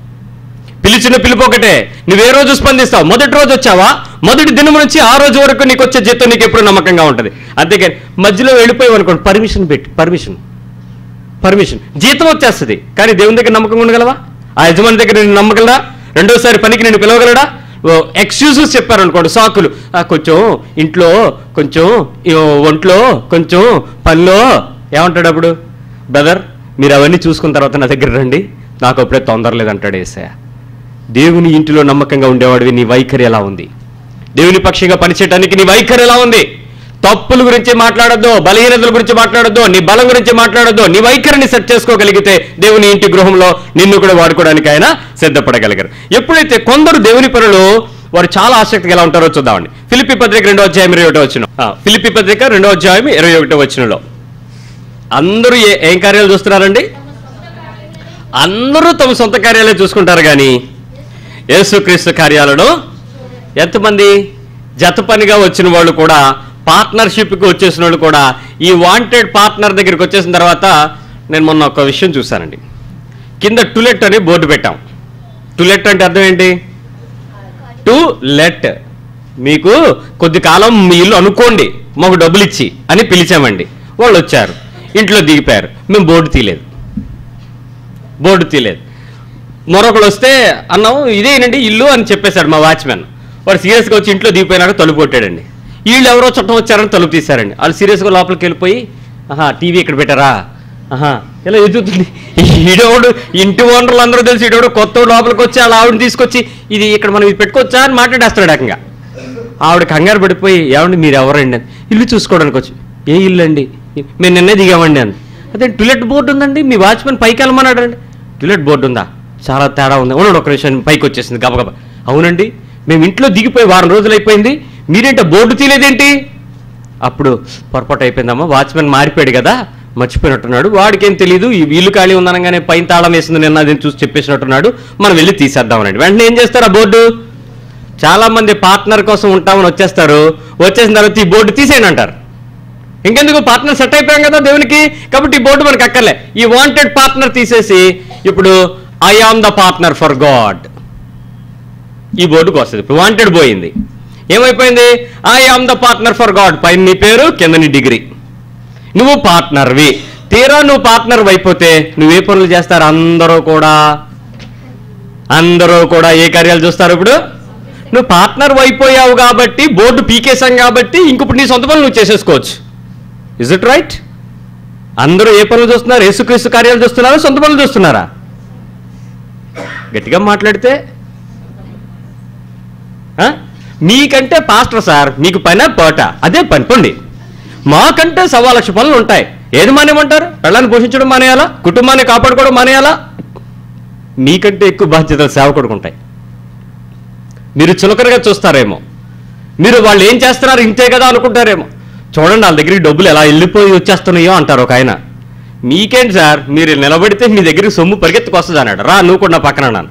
పిలిచిన పిలుపు ఒకటే నువ్వే రోజు స్పందిస్తావు మొదటి రోజు వచ్చావా మొదటి దినం నుంచి ఆ రోజు వరకు నీకు వచ్చే జీతం నీకు ఎప్పుడు నమ్మకంగా ఉంటుంది అంతేకాని మధ్యలో వెళ్ళిపోయావు అనుకోండి పర్మిషన్ పెట్టి పర్మిషన్ పర్మిషన్ జీతం వచ్చేస్తుంది కానీ దేవుని దగ్గర నమ్మకంగా ఉండగలవా ఆ యజమాని దగ్గర నేను నమ్మగలరా రెండోసారి పనికి నేను పిలవగలడా ఎక్స్క్యూజెస్ చెప్పారనుకోండి సాకులు "ఆ, కొంచెం ఇంట్లో కొంచెం ఈ ఒంట్లో కొంచెం పనిలో ఏమంటాడు అప్పుడు బ్రదర్ మీరు అవన్నీ చూసుకున్న తర్వాత నా దగ్గర రండి నాకు అప్పుడే తొందర లేదంటాడు ఏసయ్య దేవుని ఇంటిలో నమ్మకంగా ఉండేవాడివి నీ వైఖరి ఎలా ఉంది దేవుని పక్షంగా పనిచేయడానికి నీ వైఖరి ఎలా ఉంది తప్పుల గురించి మాట్లాడొద్దు బలహీనతల గురించి మాట్లాడొద్దు నీ బలం గురించి మాట్లాడొద్దు నీ వైఖరిని సెట్ చేసుకోగలిగితే దేవుని ఇంటి గృహంలో నిన్ను కూడా వాడుకోవడానికి ఆయన సిద్ధపడగలిగారు ఎప్పుడైతే కొందరు దేవుని పనులు వారు చాలా ఆసక్తిగా ఎలా ఉంటారో చూద్దామండి ఫిలిపి పత్రిక రెండో అధ్యాయం ఇరవై ఒకటో వచ్చిన ఫిలిపి పత్రిక రెండో అధ్యాయం ఇరవై ఒకటో వచ్చినలో అందరూ ఏ ఏం కార్యాలు చూస్తున్నారండి అందరూ తమ సొంత కార్యాలే చూసుకుంటారు కానీ యేసుక్రీస్తు కార్యాలను ఎంతమంది జత పనిగా వచ్చిన వాళ్ళు కూడా పార్ట్నర్షిప్కి వచ్చేసిన వాళ్ళు కూడా ఈ వాంటెడ్ పార్ట్నర్ దగ్గరికి వచ్చేసిన తర్వాత నేను మొన్న ఒక విషయం చూశానండి కింద టులెట్ అని బోర్డు పెట్టాం టులెట్ అంటే అర్థం ఏంటి టు లెట్ మీకు కొద్ది కాలం మీ ఇల్లు అనుకోండి మాకు డబ్బులు ఇచ్చి అని పిలిచామండి వాళ్ళు వచ్చారు ఇంట్లో దిగిపోయారు మేము బోర్డు తీయలేదు బోర్డు తీయలేదు మరొకడు వస్తే అన్నాం ఇదేనండి ఇల్లు అని చెప్పేశాడు మా వాచ్మెన్ వాడు సీరియస్గా వచ్చి ఇంట్లో దిగిపోయినాక తలుపు కొట్టాడండి వీళ్ళు ఎవరో చుట్టం వచ్చారని తలుపు తీశారండి వాళ్ళు సీరియస్గా లోపలికి వెళ్ళిపోయి ఆహా టీవీ ఇక్కడ పెట్టారా ఆహా ఇలా ఎదుగుతుంది ఈడోడు ఇంటి ఓనర్లు అందరూ తెలిసి ఈడోడు కొత్త లోపలికి వచ్చి అలా ఆవిడని తీసుకొచ్చి ఇది ఇక్కడ మనం ఇది పెట్టుకోవచ్చా అని మాట్లాడేస్తున్నాడు ఏకంగా ఆవిడ కంగారు పడిపోయి ఏమండి మీరు ఎవరండి అని ఇల్లు చూసుకోవడానికి వచ్చి ఏ ఇల్లు అండి మేము నిన్నే దిగామండి అని అదే టులెట్ బోర్డు ఉందండి మీ వాచ్మెన్ పైకి వెళ్ళమన్నాడు అండి టులెట్ బోర్డు ఉందా చాలా తేడా ఉంది అవునండి ఒక నిమిషం పైకి వచ్చేసింది గబగబా అవునండి మేము ఇంట్లో దిగిపోయి వారం రోజులు అయిపోయింది మీరేంటి బోర్డు తీలేదేంటి అప్పుడు పొరపాటు అయిపోయిందమ్మా వాచ్మెన్ మారిపోయాడు కదా మర్చిపోయినట్టున్నాడు వాడికేం తెలియదు ఈ వీలు ఖాళీ ఉందనగానే పైన తాళం వేసింది నిన్న అది చూసి చెప్పేసినట్టున్నాడు మనం వెళ్ళి తీసేద్దామనండి వెంటనే ఏం చేస్తారు ఆ బోర్డు చాలా మంది పార్ట్నర్ కోసం ఉంటామని వచ్చేస్తారు వచ్చేసిన తర్వాత ఈ బోర్డు తీసేయని అంటారు ఇంకెందుకు పార్ట్నర్ సెట్ అయిపోయాం కదా దేవునికి కాబట్టి ఈ బోర్డు మనకు అక్కర్లే ఈ వాంటెడ్ పార్ట్నర్ తీసేసి ఇప్పుడు I am the partner for God ఈ బోర్డుకు వస్తుంది ఇప్పుడు వాంటెడ్ పోయింది ఏమైపోయింది I am the partner for God పైన నీ పేరు కింద నీ డిగ్రీ నువ్వు పార్ట్నర్వి తీరా నువ్వు పార్ట్నర్ అయిపోతే నువ్వే పనులు చేస్తారు అందరూ కూడా అందరూ కూడా ఏ కార్యాలు చూస్తారు ఇప్పుడు నువ్వు పార్ట్నర్ అయిపోయావు కాబట్టి బోర్డు పీకేశాం కాబట్టి ఇంక ఇప్పుడు నీ సొంత పనులు నువ్వు చేసేసుకోవచ్చు ఇజ్ ఇట్ రైట్ అందరూ ఏ పనులు చూస్తున్నారు యేసుక్రీస్తు కార్యాలు చూస్తున్నారా సొంత పనులు చూస్తున్నారా గట్టిగా మాట్లాడితే ఆ? మీకంటే పాస్టర్ సార్ మీకు పని పోట అదే పని పండి మాకంటే సవా లక్ష పనులు ఉంటాయి ఏది మానేయమంటారు పెళ్ళాన్ని పోషించడం మానేయాలా కుటుంబాన్ని కాపాడుకోవడం మానేయాలా మీకంటే ఎక్కువ బాధ్యతలు సేవకుడికి ఉంటాయి మీరు చులకనగా చూస్తారేమో మీరు వాళ్ళు ఏం చేస్తున్నారు ఇంతే కదా అనుకుంటారేమో చూడండి వాళ్ళ దగ్గరికి డబ్బులు ఎలా వెళ్ళిపోయి వచ్చేస్తున్నాయో అంటారు ఒక ఆయన మీకేంటి సార్ మీరు నిలబడితే మీ దగ్గరికి సొమ్ము పరిగెత్తుకొస్తుంది అన్నాడు రా నువ్వు కూడా నా పక్కన అన్నాను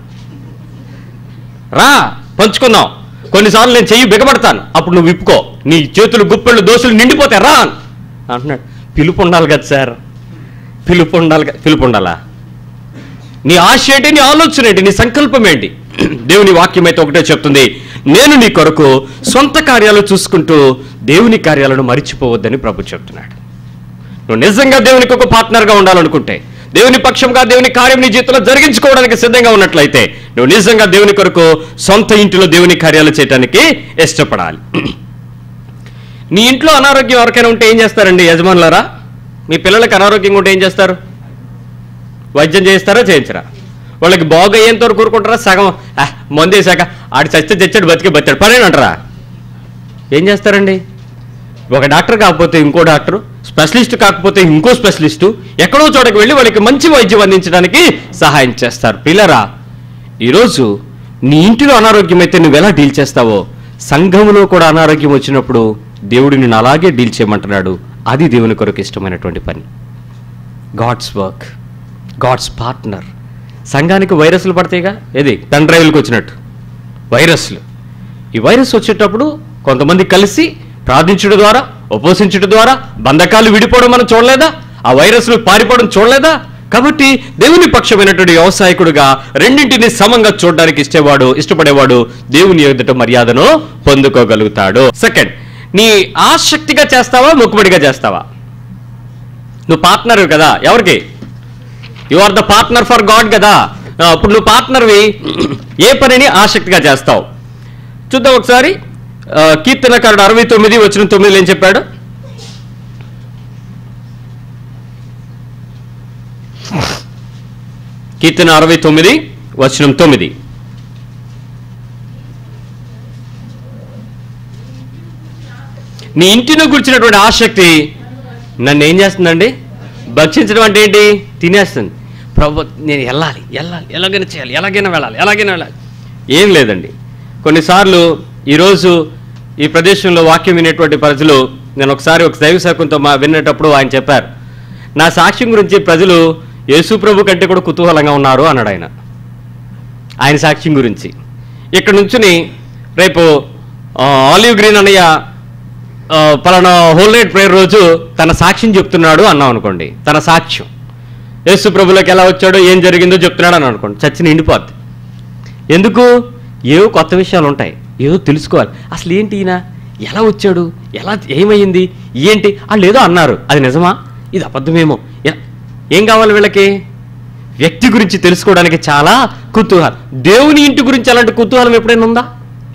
రా పంచుకుందాం కొన్నిసార్లు నేను చెయ్యి బిగబడతాను అప్పుడు నువ్వు విప్పుకో నీ చేతులు గుప్పెళ్ళు దోశలు నిండిపోతాయి రా అంటున్నాడు పిలుపు ఉండాలి కదా సార్ పిలుపు ఉండాలి కదా పిలుపు ఉండాలా నీ ఆశ ఏంటి నీ ఆలోచన ఏంటి నీ సంకల్పం ఏంటి దేవుని వాక్యం అయితే ఒకటే చెప్తుంది నేను నీ కొరకు సొంత కార్యాలు చూసుకుంటూ దేవుని కార్యాలను మరిచిపోవద్దని ప్రభు చెప్తున్నాడు నువ్వు నిజంగా దేవునికి ఒక పార్ట్నర్గా ఉండాలనుకుంటే దేవుని పక్షంగా దేవుని కార్యం నీ జీవితంలో జరిగించుకోవడానికి సిద్ధంగా ఉన్నట్లయితే నువ్వు నిజంగా దేవుని కొరకు సొంత ఇంటిలో దేవుని కార్యాలు చేయడానికి ఇష్టపడాలి నీ ఇంట్లో అనారోగ్యం ఎవరికైనా ఉంటే ఏం చేస్తారండి యజమానులారా మీ పిల్లలకి అనారోగ్యంగా ఉంటే ఏం చేస్తారు వైద్యం చేస్తారా చేయించరా వాళ్ళకి బాగు అయ్యేంత వరకు కూరుకుంటారా సగం "ఆ, మందేశాక ఆడి చస్తే తెచ్చాడు బతికే బతికాడు పనేనంటారా అంటారా ఏం చేస్తారండి ఒక డాక్టర్ కాకపోతే ఇంకో డాక్టర్ స్పెషలిస్ట్ కాకపోతే ఇంకో స్పెషలిస్టు ఎక్కడో చోటకి వెళ్ళి వాళ్ళకి మంచి వైద్యం అందించడానికి సహాయం చేస్తారు పిల్లరా ఈరోజు నీ ఇంటిలో అనారోగ్యం అయితే నువ్వు ఎలా డీల్ చేస్తావో సంఘంలో కూడా అనారోగ్యం వచ్చినప్పుడు దేవుడు నిన్ను అలాగే డీల్ చేయమంటున్నాడు అది దేవుని కొరకు ఇష్టమైనటువంటి పని గాడ్స్ వర్క్ గాడ్స్ పార్ట్నర్ సంఘానికి వైరస్లు పడతాయిగా ఏది పెన్ డ్రైవ్లకు వచ్చినట్టు వైరస్లు ఈ వైరస్ వచ్చేటప్పుడు కొంతమంది కలిసి ప్రార్థించడం ద్వారా ఉపవసించడం ద్వారా బంధకాలు విడిపోవడం మనం చూడలేదా ఆ వైరస్లు పారిపోవడం చూడలేదా కాబట్టి దేవుని పక్షమైనటువంటి వ్యవసాయకుడుగా రెండింటిని సమంగా చూడడానికి ఇష్టేవాడు ఇష్టపడేవాడు దేవుని ఎదుట మర్యాదను పొందుకోగలుగుతాడు సెకండ్ నీ ఆసక్తిగా చేస్తావా మొక్కుబడిగా చేస్తావా నువ్వు పార్ట్నర్ కదా ఎవరికి you are the partner for God కదా ఆ, అప్పుడు నువ్వు పార్ట్నర్వి ఏ పనిని ఆసక్తిగా చేస్తావు చూద్దాం ఒకసారి ఆ, కీర్తనకారుడు అరవై తొమ్మిది వచ్చిన తొమ్మిదిలో ఏం చెప్పాడు కీర్తన అరవై తొమ్మిది వచనం తొమ్మిది నీ ఇంటిని గురించినటువంటి ఆసక్తి నన్ను ఏం చేస్తుందండి భక్షించడం అంటే ఏంటి తినేస్తుంది ప్రభు నేను వెళ్ళాలి వెళ్ళాలి ఎలాగైనా చేయాలి ఎలాగైనా వెళ్ళాలి ఎలాగైనా వెళ్ళాలి ఏం లేదండి కొన్నిసార్లు ఈరోజు ఈ ప్రదేశంలో వాక్యం వినేటువంటి ప్రజలు నేను ఒకసారి ఒక దైవ శాఖంతో మా వినేటప్పుడు ఆయన చెప్పారు నా సాక్ష్యం గురించి ప్రజలు యేసు ప్రభు కంటే కూడా కుతూహలంగా ఉన్నారు అన్నాడు ఆయన ఆయన సాక్ష్యం గురించి ఇక్కడ నుంచుని రేపు ఆ, ఆలివ్ గ్రీన్ అన్నయ్య ఆ, పలానా హోల్ నైట్ ప్రేయర్ రోజు తన సాక్ష్యం చెప్తున్నాడు అన్నాం అనుకోండి తన సాక్ష్యం యేసు ప్రభులోకి ఎలా వచ్చాడో ఏం జరిగిందో చెప్తున్నాడు అని అనుకోండి చచ్చిన ఎండిపోద్ది ఎందుకు ఏవో కొత్త విషయాలు ఉంటాయి ఏదో తెలుసుకోవాలి అసలు ఏంటి ఈయన ఎలా వచ్చాడు ఎలా ఏమైంది ఏంటి వాళ్ళు ఏదో అన్నారు అది నిజమా ఇది అబద్ధమేమో ఎ- ఏం కావాలి వీళ్ళకి వ్యక్తి గురించి తెలుసుకోవడానికి చాలా కుతూహలం దేవుని ఇంటి గురించి అలాంటి కుతూహలం ఎప్పుడైనా ఉందా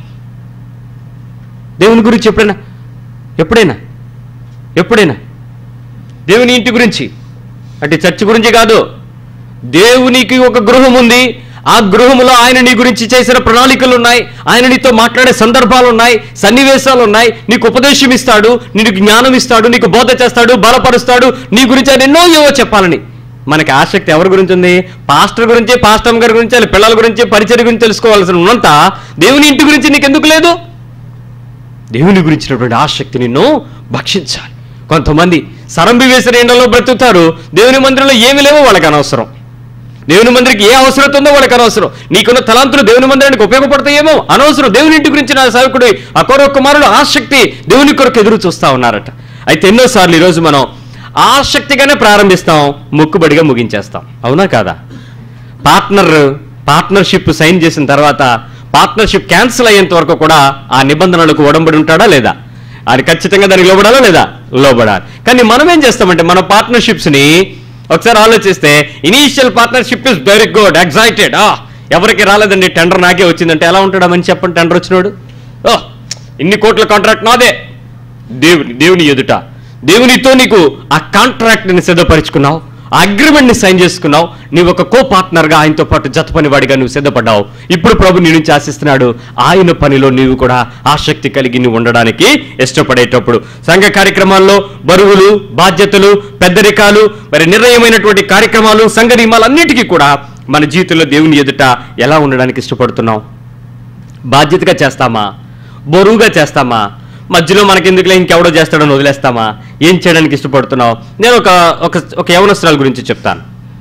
దేవుని గురించి ఎప్పుడైనా ఎప్పుడైనా ఎప్పుడైనా దేవుని ఇంటి గురించి అంటే చర్చ్ గురించి కాదు దేవునికి ఒక గృహం ఉంది ఆ గృహములో ఆయన నీ గురించి చేసిన ప్రణాళికలు ఉన్నాయి ఆయన నీతో మాట్లాడే సందర్భాలు ఉన్నాయి సన్నివేశాలు ఉన్నాయి నీకు ఉపదేశం ఇస్తాడు నీకు జ్ఞానం ఇస్తాడు నీకు బోధ చేస్తాడు బలపరుస్తాడు నీ గురించి ఆయన ఎన్నో ఏవో చెప్పాలని మనకి ఆసక్తి ఎవరి గురించి ఉంది పాస్టర్ గురించి పాస్టర్ గారి గురించి వాళ్ళ పిల్లల గురించి పరిచయ గురించి తెలుసుకోవాల్సిన ఉన్నంత దేవుని ఇంటి గురించి నీకు ఎందుకు లేదు దేవుని గురించినటువంటి ఆసక్తి నిన్ను భక్షించాలి కొంతమంది సరంబి వేసిన ఎండలో బ్రతుకుతారు దేవుని మందిరంలో ఏమి లేవో వాళ్ళకి అనవసరం దేవుని మందిరికి ఏ అవసరం ఉందో వాళ్ళకి అనవసరం నీకున్న తలాంతులు దేవుని మందిరానికి ఉపయోగపడతాయేమో అనవసరం దేవుని ఇంటి గురించి నా సేవకుడు అకోరో కుమారుడు ఆసక్తి దేవుని కొరకు ఎదురు చూస్తా ఉన్నారట అయితే ఎన్నోసార్లు ఈరోజు మనం ఆసక్తిగానే ప్రారంభిస్తాం మొక్కుబడిగా ముగించేస్తాం అవునా కాదా పార్ట్నర్ పార్ట్నర్షిప్ సైన్ చేసిన తర్వాత పార్ట్నర్షిప్ క్యాన్సిల్ అయ్యేంత వరకు కూడా ఆ నిబంధనలకు ఒడంబడి ఉంటాడా లేదా అది ఖచ్చితంగా దానికి లోబడాలా లేదా లోబడాలి కానీ మనం ఏం చేస్తామంటే మన పార్ట్నర్షిప్స్ ని ఒకసారి ఆలోచిస్తే initial partnership is very good excited ఆ ఎవరికి రాలేదండి టెండర్ నాకే వచ్చిందంటే ఎలా ఉంటాడా మనిషి చెప్పండి టెండర్ వచ్చినాడు ఓ ఇన్ని కోట్ల కాంట్రాక్ట్ నాదే దేవుని దేవుని ఎదుట దేవునితో నీకు ఆ కాంట్రాక్ట్ని సిద్ధపరుచుకున్నావు ఆ అగ్రిమెంట్ని సైన్ చేసుకున్నావు నీవు ఒక కో పార్ట్నర్గా ఆయనతో పాటు జత పనివాడిగా నువ్వు సిద్ధపడ్డావు ఇప్పుడు ప్రభు నీ నుంచి ఆశిస్తున్నాడు ఆయన పనిలో నీవు కూడా ఆసక్తి కలిగి నువ్వు ఉండడానికి ఇష్టపడేటప్పుడు సంఘ కార్యక్రమాల్లో బరువులు బాధ్యతలు పెద్దరికాలు మరి నిర్ణయమైనటువంటి కార్యక్రమాలు సంఘ నియమాలన్నిటికీ కూడా మన జీవితంలో దేవుని ఎదుట ఎలా ఉండడానికి ఇష్టపడుతున్నాం బాధ్యతగా చేస్తామా బరువుగా చేస్తామా మధ్యలో మనకెందుకులే ఇంకెవడో చేస్తాడని వదిలేస్తామా ఏం చేయడానికి ఇష్టపడుతున్నావు నేను ఒక ఒక ఒక యవనస్తురాల గురించి చెప్తాను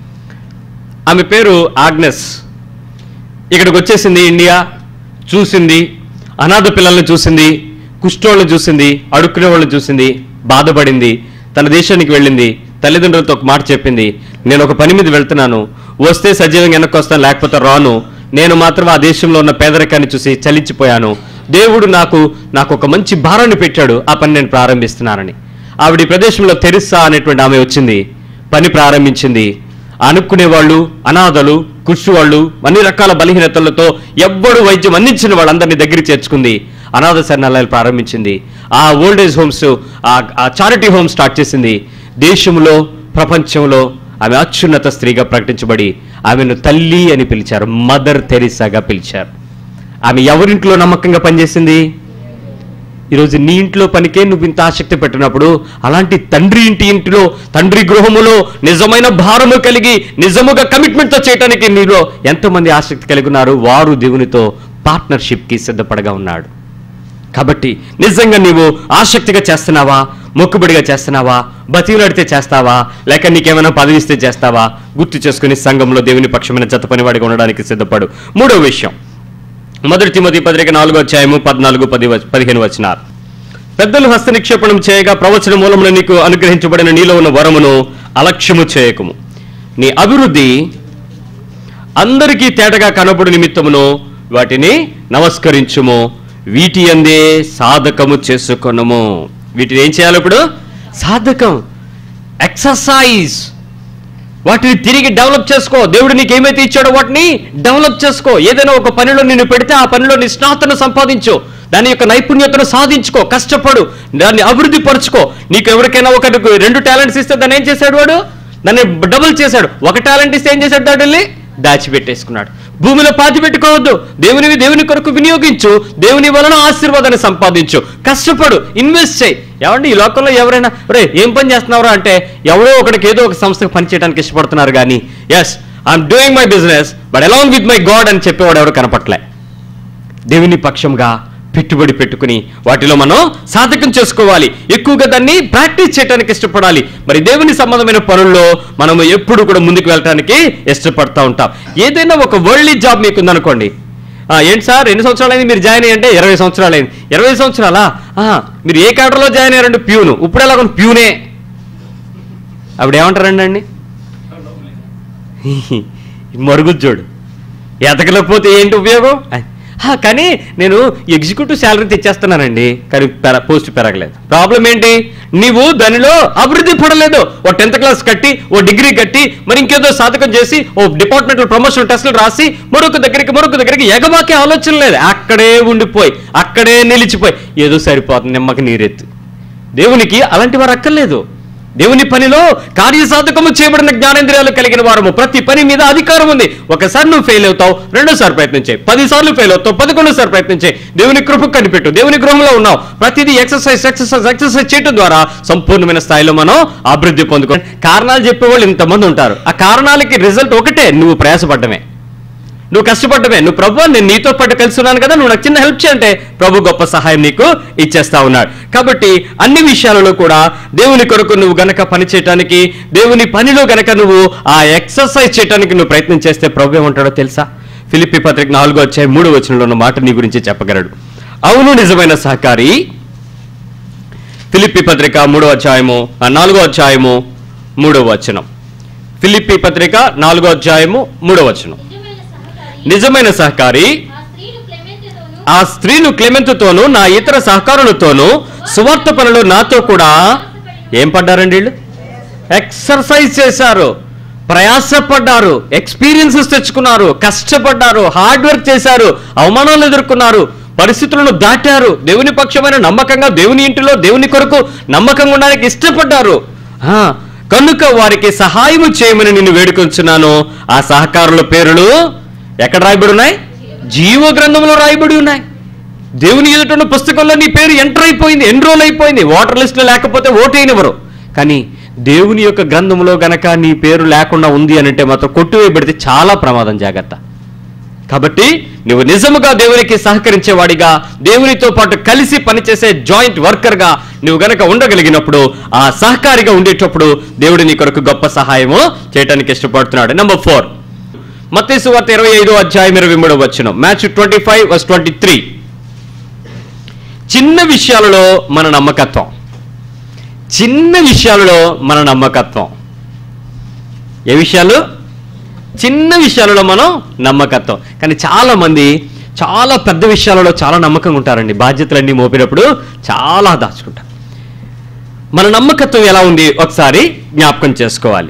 ఆమె పేరు ఆగ్నెస్ ఇక్కడికి వచ్చేసింది ఇండియా చూసింది అనాథ పిల్లల్ని చూసింది కుష్ఠోళ్ళని చూసింది అడుక్కునే వాళ్ళని చూసింది బాధపడింది తన దేశానికి వెళ్ళింది తల్లిదండ్రులతో ఒక మాట చెప్పింది నేను ఒక పని మీద వెళ్తున్నాను వస్తే సజీవంగా వెనక్కి వస్తాను లేకపోతే రాను నేను మాత్రం ఆ దేశంలో ఉన్న పేదరికాన్ని చూసి చలించిపోయాను దేవుడు నాకు నాకు ఒక మంచి భారాన్ని పెట్టాడు ఆ పని నేను ప్రారంభిస్తున్నానని ఆవిడ ఈ ప్రదేశంలో తెరిస్సా అనేటువంటి ఆమె వచ్చింది పని ప్రారంభించింది అనుకునే వాళ్ళు అనాథలు కుర్చు వాళ్ళు అన్ని రకాల బలహీనతలతో ఎవ్వడు వైద్యం అందించిన వాళ్ళందరినీ దగ్గర చేర్చుకుంది అనాథ శరణాలయాలు ప్రారంభించింది ఆ ఓల్డ్ ఏజ్ హోమ్స్ ఆ చారిటీ హోమ్ స్టార్ట్ చేసింది దేశంలో ప్రపంచంలో ఆమె అత్యున్నత స్త్రీగా ప్రకటించబడి ఆమెను తల్లి అని పిలిచారు మదర్ తెరిసాగా పిలిచారు ఆమె ఎవరింట్లో నమ్మకంగా పనిచేసింది ఈరోజు నీ ఇంట్లో పనికే నువ్వు ఇంత ఆసక్తి పెట్టినప్పుడు అలాంటి తండ్రి ఇంటి ఇంటిలో తండ్రి గృహములో నిజమైన భారము కలిగి నిజముగా కమిట్మెంట్తో చేయటానికి నీలో ఎంతమంది ఆసక్తి కలిగి ఉన్నారు వారు దేవునితో పార్ట్నర్షిప్కి సిద్ధపడగా ఉన్నాడు కాబట్టి నిజంగా నీవు ఆసక్తిగా చేస్తున్నావా మొక్కుబడిగా చేస్తున్నావా బతిలాడితే చేస్తావా లేక నీకేమైనా పదవి ఇస్తే చేస్తావా గుర్తు చేసుకుని సంఘంలో దేవుని పక్షమైన జత పనివాడిగా ఉండడానికి సిద్ధపడు మూడో విషయం మొదటి తిమోతి పత్రిక నాలుగో అధ్యాయము పద్నాలుగు పది వచ- పదిహేను వచనాలు పెద్దలు హస్త నిక్షేపణం చేయగా ప్రవచన మూలమున నీకు అనుగ్రహించబడిన నీలో ఉన్న వరమును అలక్ష్యము చేయకము నీ అభివృద్ధి అందరికీ తేటగా కనబడు నిమిత్తమును వాటిని నమస్కరించుము వీటి అందే సాధకము చేసుకొనుము వీటిని ఏం చేయాలి ఇప్పుడు సాధకం ఎక్సర్సైజ్ వాటిని తిరిగి డెవలప్ చేసుకో దేవుడు నీకు ఏమైతే ఇచ్చాడో వాటిని డెవలప్ చేసుకో ఏదైనా ఒక పనిలో నిన్ను పెడితే ఆ పనిలో నిష్ణాతను సంపాదించు దాని యొక్క నైపుణ్యతను సాధించుకో కష్టపడు దాన్ని అభివృద్ధి పరుచుకో నీకు ఎవరికైనా ఒకరికి రెండు టాలెంట్స్ ఇస్తే దాన్ని ఏం చేశాడు వాడు దాన్ని డబుల్ చేశాడు ఒక టాలెంట్ ఇస్తే ఏం చేశాడు దాడిని దాచిపెట్టేసుకున్నాడు భూమిలో పాతి పెట్టుకోవద్దు దేవునివి దేవుని కొరకు వినియోగించు దేవుని వలన ఆశీర్వాదాన్ని సంపాదించు కష్టపడు ఇన్వెస్ట్ చేయి ఏమండి ఈ లోకంలో ఎవరైనా రే ఏం పని చేస్తున్నారా అంటే ఎవరో ఒకడికి ఏదో ఒక సంస్థకు పని చేయడానికి ఇష్టపడుతున్నారు కానీ yes I'm doing my business but along with my God అని చెప్పేవాడు ఎవరు కనపట్లే దేవుని పక్షంగా పెట్టుబడి పెట్టుకుని వాటిలో మనం సాధకం చేసుకోవాలి ఎక్కువగా దాన్ని ప్రాక్టీస్ చేయడానికి ఇష్టపడాలి మరి దేవుని సంబంధమైన పనుల్లో మనం ఎప్పుడు కూడా ముందుకు వెళ్ళడానికి ఇష్టపడతా ఉంటాం ఏదైనా ఒక వరల్డ్ జాబ్ మీకు ఉందనుకోండి ఆ, ఏంటి సార్ ఎన్ని సంవత్సరాలు అయింది మీరు జాయిన్ అయ్యంటే ఇరవై సంవత్సరాలు అయింది ఇరవై సంవత్సరాలా ఆ, మీరు ఏ క్యాడర్లో జాయిన్ అయ్యారంటే ప్యూను ఇప్పుడు ఎలా ప్యూనే అప్పుడు ఏమంటారండి అండి మరుగుజ్జోడు ఎతకలేకపోతే ఏంటి ఉపయోగం "హా, కానీ నేను ఎగ్జిక్యూటివ్ శాలరీ తెచ్చేస్తున్నానండి కానీ పెర పోస్ట్ పెరగలేదు ప్రాబ్లం ఏంటి నీవు దానిలో అభివృద్ధి పడలేదు ఓ టెన్త్ క్లాస్ కట్టి ఓ డిగ్రీ కట్టి మరి ఇంకేదో సాధకం చేసి ఓ డిపార్ట్మెంటల్ ప్రమోషన్ టెస్టులు రాసి మరొక దగ్గరికి మరొక దగ్గరికి ఎగబాకే ఆలోచన లేదు అక్కడే ఉండిపోయి అక్కడే నిలిచిపోయి ఏదో సరిపోతుంది నిమ్మకి నీరెత్తి దేవునికి అలాంటి వారు అక్కర్లేదు దేవుని పనిలో కార్యసాధకము చేయబడిన జ్ఞానేంద్రియాలు కలిగిన వారము ప్రతి పని మీద అధికారం ఉంది ఒకసారి నువ్వు ఫెయిల్ అవుతావు రెండోసారి ప్రయత్నం చేయి పది సార్లు ఫెయిల్ అవుతావు పదకొండోసారి ప్రయత్నం చేయి దేవుని కృప కనిపెట్టు దేవుని గృహంలో ఉన్నావు ప్రతిదీ ఎక్సర్సైజ్ ఎక్సర్సైజ్ ఎక్సర్సైజ్ చేయడం ద్వారా సంపూర్ణమైన స్థాయిలో మనం అభివృద్ధి పొందుకో కారణాలు చెప్పేవాళ్ళు ఇంతమంది ఉంటారు ఆ కారణాలకి రిజల్ట్ ఒకటే నువ్వు ప్రయాసపడ్డమే నువ్వు కష్టపడ్డమే నువ్వు ప్రభు నేను నీతో పాటు కలిసి ఉన్నాను కదా నువ్వు నాకు చిన్న హెల్ప్ చేయంటే ప్రభు గొప్ప సహాయం నీకు ఇచ్చేస్తా ఉన్నాడు కాబట్టి అన్ని విషయాలలో కూడా దేవుని కొరకు నువ్వు గనక పని చేయటానికి దేవుని పనిలో గనక నువ్వు ఆ ఎక్సర్సైజ్ చేయడానికి నువ్వు ప్రయత్నం చేస్తే ప్రభు ఏమంటాడో తెలుసా ఫిలిప్పి పత్రిక నాలుగో వచ్చాయి మూడో వచనంలో ఉన్న మాట నీ గురించి చెప్పగలడు అవును నిజమైన సహకారి ఫిలిప్పి పత్రిక మూడో అధ్యాయము ఆ నాలుగో అధ్యాయము మూడో వచనం ఫిలిప్పి పత్రిక నాలుగో అధ్యాయము మూడో వచనం నిజమైన సహకారి నిజమైన సహకారి ఆ స్త్రీలు క్లెమెంతుతోనూ ఆ స్త్రీలు క్లెమెంతుతోనూ నా ఇతర సహకారులతోనూ సువార్త పనులు నాతో కూడా ఏం పడ్డారండి వీళ్ళు ఎక్సర్సైజ్ చేశారు ప్రయాసపడ్డారు ఎక్స్పీరియన్సెస్ తెచ్చుకున్నారు కష్టపడ్డారు హార్డ్ వర్క్ చేశారు అవమానాలు ఎదుర్కొన్నారు పరిస్థితులను దాటారు దేవుని పక్షమైన నమ్మకంగా దేవుని ఇంటిలో దేవుని కొరకు నమ్మకంగా ఉండడానికి ఇష్టపడ్డారు ఆ, కనుక వారికి సహాయము చేయమని నిన్ను వేడుకొంచున్నాను ఆ సహకారుల పేర్లు ఎక్కడ రాయబడి ఉన్నాయి జీవ గ్రంథంలో రాయబడి ఉన్నాయి దేవుని ఎదుట ఉన్న పుస్తకంలో నీ పేరు ఎంటర్ అయిపోయింది ఎన్రోల్ అయిపోయింది ఓటర్ లిస్ట్లో లేకపోతే ఓటైనవరు కానీ దేవుని యొక్క గ్రంథంలో గనక నీ పేరు లేకుండా ఉంది అని అంటే మాత్రం కొట్టువేయబడితే చాలా ప్రమాదం జాగ్రత్త కాబట్టి నువ్వు నిజముగా దేవునికి సహకరించేవాడిగా దేవునితో పాటు కలిసి పనిచేసే జాయింట్ వర్కర్గా నువ్వు గనక ఉండగలిగినప్పుడు ఆ సహకారిగా ఉండేటప్పుడు దేవుడు నీ కొరకు గొప్ప సహాయము చేయడానికి ఇష్టపడుతున్నాడు నెంబర్ ఫోర్ మత్తేసు వార్త ఇరవై ఐదో అధ్యాయం ఇరవై మూడో వచ్చిన Matthew twenty five verse twenty three చిన్న విషయాలలో మన నమ్మకత్వం చిన్న విషయాలలో మన నమ్మకత్వం ఏ విషయాలు చిన్న విషయాలలో మనం నమ్మకత్వం కానీ చాలా మంది చాలా పెద్ద విషయాలలో చాలా నమ్మకంగా ఉంటారండి బాధ్యతలన్నీ మోపినప్పుడు చాలా దాచుకుంటారు మన నమ్మకత్వం ఎలా ఉంది ఒకసారి జ్ఞాపకం చేసుకోవాలి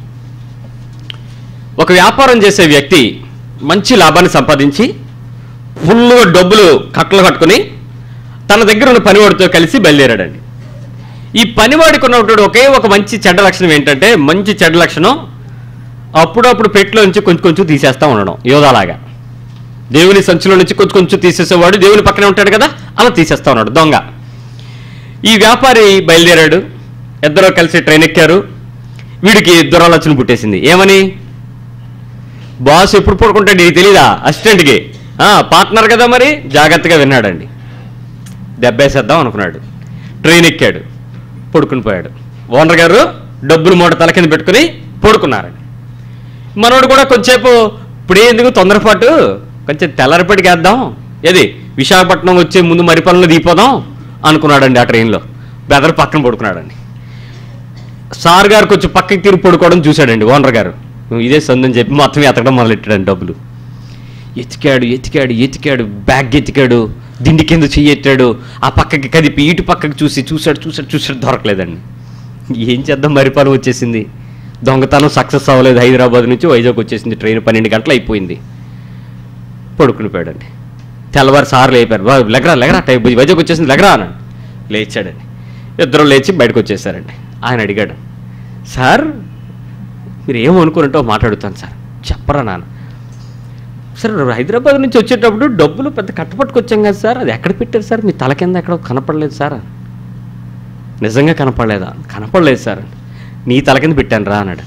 ఒక వ్యాపారం చేసే వ్యక్తి మంచి లాభాన్ని సంపాదించి ఫుల్గా డబ్బులు కట్టలు కట్టుకుని తన దగ్గర ఉన్న పనివాడితో కలిసి బయలుదేరాడండి ఈ పనివాడికి ఉన్నటువంటి ఒకే ఒక మంచి చెడ్డ లక్షణం ఏంటంటే మంచి చెడ్డ లక్షణం అప్పుడప్పుడు పెట్లో నుంచి కొంచెం కొంచెం తీసేస్తా ఉండడం యోధాలాగా దేవుని సంచిలో నుంచి కొంచెం కొంచెం తీసేసేవాడు దేవుని పక్కనే ఉంటాడు కదా అలా తీసేస్తా ఉన్నాడు దొంగ ఈ వ్యాపారి బయలుదేరాడు ఇద్దరు కలిసి ట్రైన్ ఎక్కారు వీడికి దురాలోచన పుట్టేసింది ఏమని బాస్ ఎప్పుడు పడుకుంటాడు నీకు తెలీదా అసిస్టెంట్కి పార్ట్నర్ కదా మరి జాగ్రత్తగా విన్నాడండి దెబ్బేసేద్దాం అనుకున్నాడు ట్రైన్ ఎక్కాడు పడుకుని పోయాడు ఓనర్ గారు డబ్బులు మూట తల కింద పెట్టుకుని పడుకున్నారండి మనోడు కూడా కొంచెంసేపు ఇప్పుడే ఎందుకు తొందరపాటు కొంచెం తెల్లరిపటికి వేద్దాం ఏది విశాఖపట్నం వచ్చే ముందు మరిపల్లిలో దిగిపోదాం అనుకున్నాడండి ఆ ట్రైన్లో బెదర్ పక్కన పడుకున్నాడండి సార్ గారు కొంచెం పక్కకి తిరిగి పడుకోవడం చూశాడండి ఓనర్ గారు ఇదే సందని చెప్పి మొత్తం ఎతకడం మొదలెట్టాడండి డబ్బులు ఎతికాడు ఎతికాడు ఎతికాడు బ్యాగ్ ఎతికాడు దిండి కింద చెయ్యెట్టాడు ఆ పక్కకి కదిపి ఇటు పక్కకి చూసి చూశాడు చూశాడు చూశాడు దొరకలేదండి ఏం చేద్దాం మరిపాలెం వచ్చేసింది దొంగతనం సక్సెస్ అవ్వలేదు హైదరాబాద్ నుంచి వైజాగ్ వచ్చేసింది ట్రైన్ పన్నెండు గంటలు అయిపోయింది పడుకుని పోయాడండి తెల్లవారు సార్లు అయిపోయారు "బా, లెగరా లెగరా టైం వైజాగ్ వచ్చేసింది లెగరా అన్నాడు లేచాడండి ఇద్దరు లేచి బయటకు వచ్చేసారండి ఆయన అడిగాడు సార్ మీరు ఏమనుకున్నట్టో మాట్లాడుతాను సార్ చెప్పరా నాన్న సార్ హైదరాబాద్ నుంచి వచ్చేటప్పుడు డబ్బులు పెద్ద కట్టపట్టుకొచ్చాం కదా సార్ అది ఎక్కడ పెట్టారు సార్ మీ తల కింద ఎక్కడ కనపడలేదు సార్ నిజంగా కనపడలేదా కనపడలేదు సార్ నీ తల కింద పెట్టాను రా అన్నాడు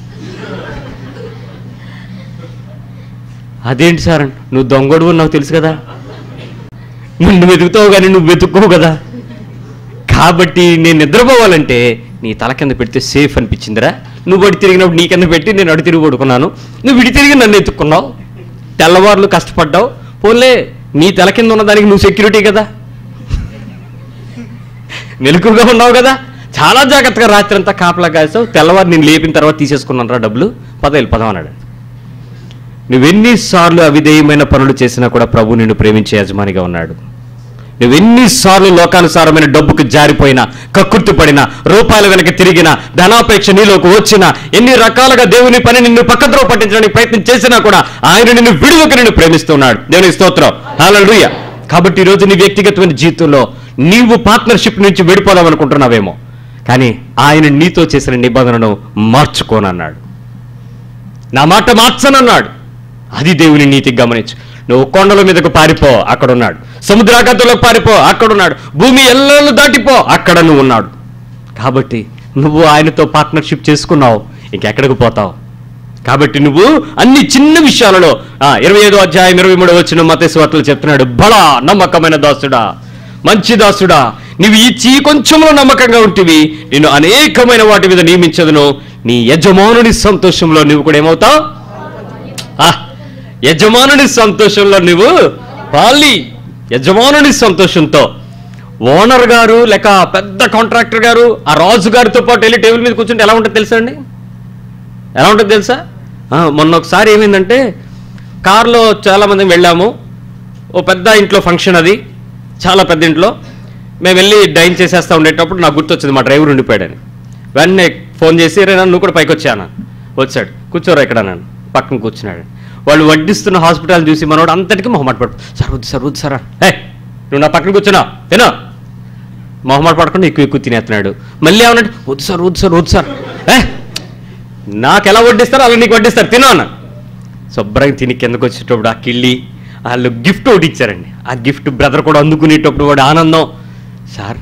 అదేంటి సార్ నువ్వు దొంగడు నాకు తెలుసు కదా నిన్ను వెతుకుతావు కానీ నువ్వు వెతుక్కోవు కదా కాబట్టి నేను నిద్రపోవాలంటే నీ తల కింద పెడితే సేఫ్ అనిపించిందిరా నువ్వు అడి తిరిగినప్పుడు నీ కింద పెట్టి నేను అడి తిరిగి పడుకున్నాను నువ్వు విడి తిరిగి నన్ను ఎత్తుకున్నావు తెల్లవారులు కష్టపడ్డావు పోన్లే నీ తల కింద ఉన్నదానికి నువ్వు సెక్యూరిటీ కదా మెలకుగా ఉన్నావు కదా చాలా జాగ్రత్తగా రాత్రి అంతా కాపలా కాసావు తెల్లవారు నేను లేపిన తర్వాత తీసేసుకున్నాను రా డబ్బులు పద వెళ్ళిపోదాం అన్నాడు నువ్వెన్నిసార్లు అవిధేయమైన పనులు చేసినా కూడా ప్రభు నిన్ను ప్రేమించే యజమానిగా ఉన్నాడు నువ్వెన్నిసార్లు లోకానుసారమైన డబ్బుకు జారిపోయినా కక్కుర్తి పడినా రూపాయల వెనక తిరిగిన ధనాపేక్ష నీలోకి వచ్చినా ఎన్ని రకాలుగా దేవుని పని నిన్ను పక్కద్రో పట్టించడానికి ప్రయత్నం చేసినా కూడా ఆయన నిన్ను విడువక నిన్ను ప్రేమిస్తున్నాడు దేవుని స్తోత్రం హల్లెలూయా కాబట్టి ఈరోజు నీ వ్యక్తిగతమైన జీవితంలో నీవు పార్ట్నర్షిప్ నుంచి విడిపోదాం అనుకుంటున్నావేమో కానీ ఆయన నీతో చేసిన నిబంధనను మార్చుకోనన్నాడు నా మాట మార్చనన్నాడు అది దేవుని నీతి గమనించు నువ్వు కొండల మీదకు పారిపో అక్కడ ఉన్నాడు సముద్రాగతంలోకి పారిపో అక్కడ ఉన్నాడు భూమి ఎల్లలు దాటిపో అక్కడ నువ్వు ఉన్నాడు కాబట్టి నువ్వు ఆయనతో పార్ట్నర్షిప్ చేసుకున్నావు ఇంకెక్కడికి పోతావు కాబట్టి నువ్వు అన్ని చిన్న విషయాలలో ఆ, ఇరవై ఐదో అధ్యాయం ఇరవై మూడో వచ్చిన మతేశ్వర్తలు చెప్తున్నాడు బలా నమ్మకమైన దాసుడా మంచి దాసుడా నీవు ఈ చీ కొంచెంలో నమ్మకంగా ఉంటివి నేను అనేకమైన వాటి మీద నియమించదును నీ యజమానుని సంతోషంలో నువ్వు కూడా ఏమవుతావు ఆ, యజమానుని సంతోషంలో నువ్వు పాలి యజమానుని సంతోషంతో ఓనర్ గారు లేక పెద్ద కాంట్రాక్టర్ గారు ఆ రాజు గారితో పాటు వెళ్ళి టేబుల్ మీద కూర్చుంటే ఎలా ఉంటుంది తెలుసా అండి ఎలా ఉంటుంది తెలుసా ఆ, మొన్న ఒకసారి ఏమైందంటే కారులో చాలామంది వెళ్ళాము ఓ పెద్ద ఇంట్లో ఫంక్షన్ అది చాలా పెద్ద ఇంట్లో మేము వెళ్ళి డైన్ చేసేస్తా ఉండేటప్పుడు నాకు గుర్తొచ్చింది మా డ్రైవర్ ఉండిపోయాడని వెంటనే ఫోన్ చేసి రే నాన్న, నువ్వు కూడా పైకి వచ్చాను వచ్చాడు కూర్చోరా ఇక్కడ నన్ను పక్కన కూర్చున్నాడు వాళ్ళు వడ్డిస్తున్న హాస్పిటల్ చూసి మనోడు అంతటికి మొహమాట పడు సార్ వద్దు సార్ వద్దు సార్ హే నువ్వు నా పక్కన కూర్చున్నా తినా మొహమాట పడకుండా ఎక్కువ ఎక్కువ తినేస్తున్నాడు మళ్ళీ ఏమన్నాడు వద్దు సార్ వద్దు సార్ వద్దు సార్ ఏ నాకు ఎలా వడ్డిస్తారో అలా నీకు వడ్డిస్తారు తిను అన్న శుభ్రంగా తిని కిందకు వచ్చేటప్పుడు ఆ కిళ్ళి వాళ్ళు గిఫ్ట్ ఒకటి ఇచ్చారండి ఆ గిఫ్ట్ బ్రదర్ కూడా అందుకునేటప్పుడు వాడు ఆనందం సార్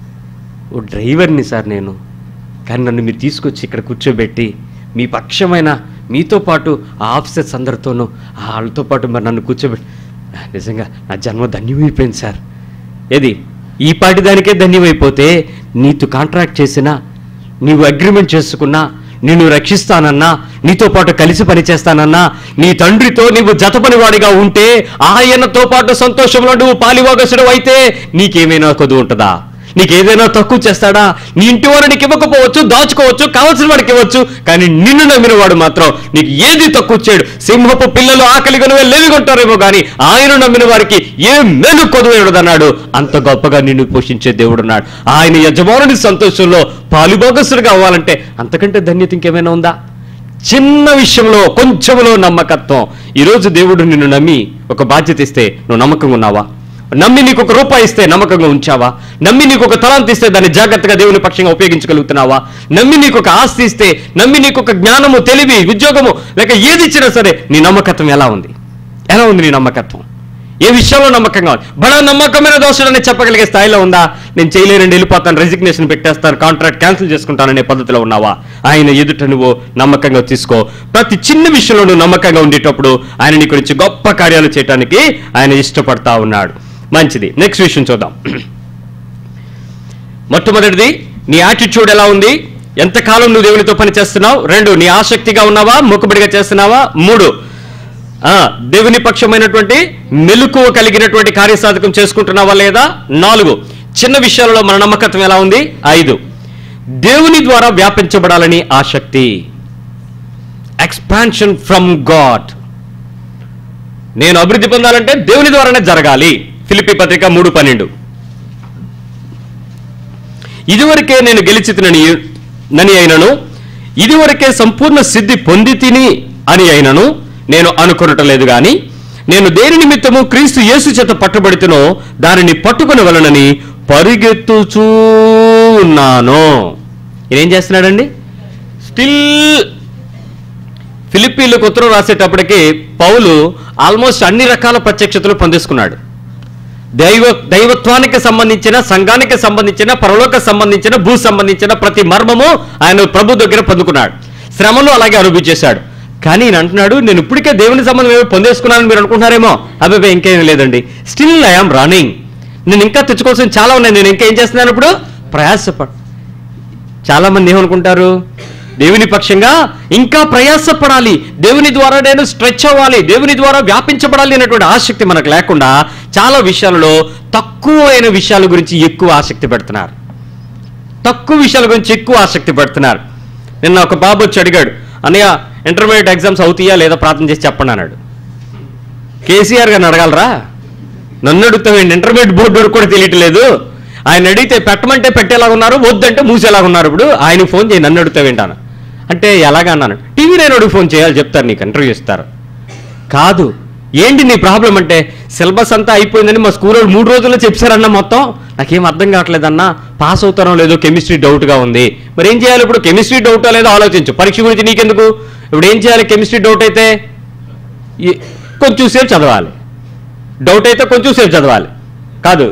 ఓ డ్రైవర్ని సార్ నేను కానీ నన్ను మీరు తీసుకొచ్చి ఇక్కడ కూర్చోబెట్టి మీ పక్షమైన మీతో పాటు ఆ ఆఫీసర్స్ అందరితోనూ ఆ వాళ్ళతో పాటు మరి నన్ను కూర్చోబెట్టి ఆ, నిజంగా నా జన్మ ధన్యమైపోయింది సార్ ఏది ఈ పాటి దానికే ధన్యమైపోతే నీతో కాంట్రాక్ట్ చేసినా నీవు అగ్రిమెంట్ చేసుకున్నా నిన్ను రక్షిస్తానన్నా నీతో పాటు కలిసి పనిచేస్తానన్నా నీ తండ్రితో నీవు జతపనివాడిగా ఉంటే ఆయనతో పాటు సంతోషంలో నువ్వు పాలివాగసుడు అయితే నీకేమైనా కొద్దు ఉంటుందా నీకేదైనా తక్కువ చేస్తాడా నీ ఇంటి వారు నీకు ఇవ్వకపోవచ్చు దాచుకోవచ్చు కావాల్సిన వాడికి ఇవ్వచ్చు కానీ నిన్ను నమ్మిన వాడు మాత్రం నీకు ఏది తక్కువ చేయడు సింహపు పిల్లలు ఆకలి కనువే లేవిగొంటారేమో కానీ ఆయన నమ్మిన వారికి ఏ మేలు కొదువేయడదన్నాడు అంత గొప్పగా నిన్ను పోషించే దేవుడున్నాడు ఆయన యజమానుని సంతోషంలో పాలుభోగస్తుడిగా అవ్వాలంటే అంతకంటే ధన్యత ఇంకేమైనా ఉందా చిన్న విషయంలో కొంచెంలో నమ్మకత్వం ఈరోజు దేవుడు నిన్ను నమ్మి ఒక బాధ్యత ఇస్తే నువ్వు నమ్మకంగా ఉన్నావా నమ్మి నీకు ఒక రూపాయి ఇస్తే నమ్మకంగా ఉంచావా నమ్మి నీకు ఒక తలాంతి ఇస్తే దాన్ని జాగ్రత్తగా దేవుని పక్షంగా ఉపయోగించగలుగుతున్నావా నమ్మి నీకు ఒక ఆస్తి ఇస్తే నమ్మి నీకు ఒక జ్ఞానము తెలివి ఉద్యోగము లేక ఏది ఇచ్చినా సరే నీ నమ్మకత్వం ఎలా ఉంది ఎలా ఉంది నీ నమ్మకత్వం ఏ విషయంలో నమ్మకంగా ఉంది బడా నమ్మకమైన దోషుడని చెప్పగలిగే స్థాయిలో ఉందా నేను చేయలేనండి వెళ్ళిపోతాను రెసిగ్నేషన్ పెట్టేస్తాను కాంట్రాక్ట్ క్యాన్సిల్ చేసుకుంటాననే పద్ధతిలో ఉన్నావా ఆయన ఎదుట నువ్వు నమ్మకంగా తీసుకో ప్రతి చిన్న విషయంలో నువ్వు నమ్మకంగా ఉండేటప్పుడు ఆయన నీ గురించి గొప్ప కార్యాలు చేయడానికి ఆయన ఇష్టపడతా ఉన్నాడు మంచిది నెక్స్ట్ విషయం చూద్దాం మొట్టమొదటిది నీ యాటిట్యూడ్ ఎలా ఉంది ఎంతకాలం నువ్వు దేవునితో పని చేస్తున్నావు రెండు నీ ఆసక్తిగా ఉన్నావా మొక్కుబడిగా చేస్తున్నావా మూడు ఆ, దేవుని పక్షమైనటువంటి మెలకువ కలిగినటువంటి కార్యసాధకం చేసుకుంటున్నావా లేదా నాలుగు చిన్న విషయాలలో మన నమ్మకత్వం ఎలా ఉంది ఐదు దేవుని ద్వారా వ్యాపించబడాలని ఆసక్తి ఎక్స్పాన్షన్ ఫ్రమ్ గాడ్ నేను అభివృద్ధి పొందాలంటే దేవుని ద్వారానే జరగాలి ఫిలిపి పత్రిక మూడు పన్నెండు ఇదివరకే నేను గెలిచి తినని నని అయినను ఇదివరకే సంపూర్ణ సిద్ధి పొంది తిని అని అయినను నేను అనుకొనటం లేదు గాని నేను దేని నిమిత్తము క్రీస్తు యేసు చేత పట్టుబడితునో దానిని పట్టుకుని వలనని పరిగెత్తుచూ ఉన్నాను ఈయన ఏం చేస్తున్నాడండి స్టిల్ ఫిలిప్పీలకు ఉత్తరం రాసేటప్పటికి పౌలు ఆల్మోస్ట్ అన్ని రకాల ప్రత్యక్షతలు పొందేసుకున్నాడు దైవ దైవత్వానికి సంబంధించిన సంఘానికి సంబంధించిన పరలోక సంబంధించిన భూ సంబంధించిన ప్రతి మర్మము ఆయన ప్రభు దగ్గర పొందుకున్నాడు శ్రమను అలాగే అనుభవించేశాడు కానీ ఈయన అంటున్నాడు నేను ఇప్పటికే దేవుని సంబంధం ఏమో పొందేసుకున్నానని మీరు అనుకుంటున్నారేమో అబ్బాయి ఇంకేం లేదండి స్టిల్ ఐఆమ్ రన్నింగ్ నేను ఇంకా తెచ్చుకోవాల్సిన చాలా ఉన్నాయి నేను ఇంకా ఏం చేస్తున్నాను ఇప్పుడు ప్రయాసపడ చాలా మంది ఏమనుకుంటారు దేవుని పక్షంగా ఇంకా ప్రయాసపడాలి దేవుని ద్వారా నేను స్ట్రెచ్ అవ్వాలి దేవుని ద్వారా వ్యాపించబడాలి అనేటువంటి ఆసక్తి మనకు లేకుండా చాలా విషయాలలో తక్కువైన విషయాల గురించి ఎక్కువ ఆసక్తి పెడుతున్నారు తక్కువ విషయాల గురించి ఎక్కువ ఆసక్తి పెడుతున్నారు నిన్న ఒక బాబు వచ్చి అడిగాడు అన్నయ్య ఇంటర్మీడియట్ ఎగ్జామ్స్ అవుతాయా లేదా ప్రార్థన చేసి చెప్పండి అన్నాడు కేసీఆర్ గారిని అడగలరా నన్ను అడుగుతావేంటి ఇంటర్మీడియట్ బోర్డు వరకు కూడా తెలియట్లేదు ఆయన అడిగితే పెట్టమంటే పెట్టేలాగా ఉన్నారు వద్దంటే మూసేలాగా ఉన్నారు ఇప్పుడు ఆయనకు ఫోన్ చేయి నన్ను అడుగుతావేంటాను అంటే ఎలాగా అన్నాను టీవీ నేను అడుగు ఫోన్ చేయాలి చెప్తారు నీకు ఇంటర్వ్యూ ఇస్తారు కాదు ఏంటి నీ ప్రాబ్లం అంటే సిలబస్ అంతా అయిపోయిందని మా స్కూల్ వాళ్ళు మూడు రోజుల్లో చెప్పారన్న మొత్తం నాకేం అర్థం కావట్లేదన్నా పాస్ అవుతానో లేదో కెమిస్ట్రీ డౌట్గా ఉంది మరి ఏం చేయాలి ఇప్పుడు కెమిస్ట్రీ డౌటో లేదో ఆలోచించు పరీక్ష గురించి నీకెందుకు ఇప్పుడు ఏం చేయాలి కెమిస్ట్రీ డౌట్ అయితే ఈ- కొంచెం సేపు చదవాలి డౌట్ అయితే కొంచెం సేపు చదవాలి కాదు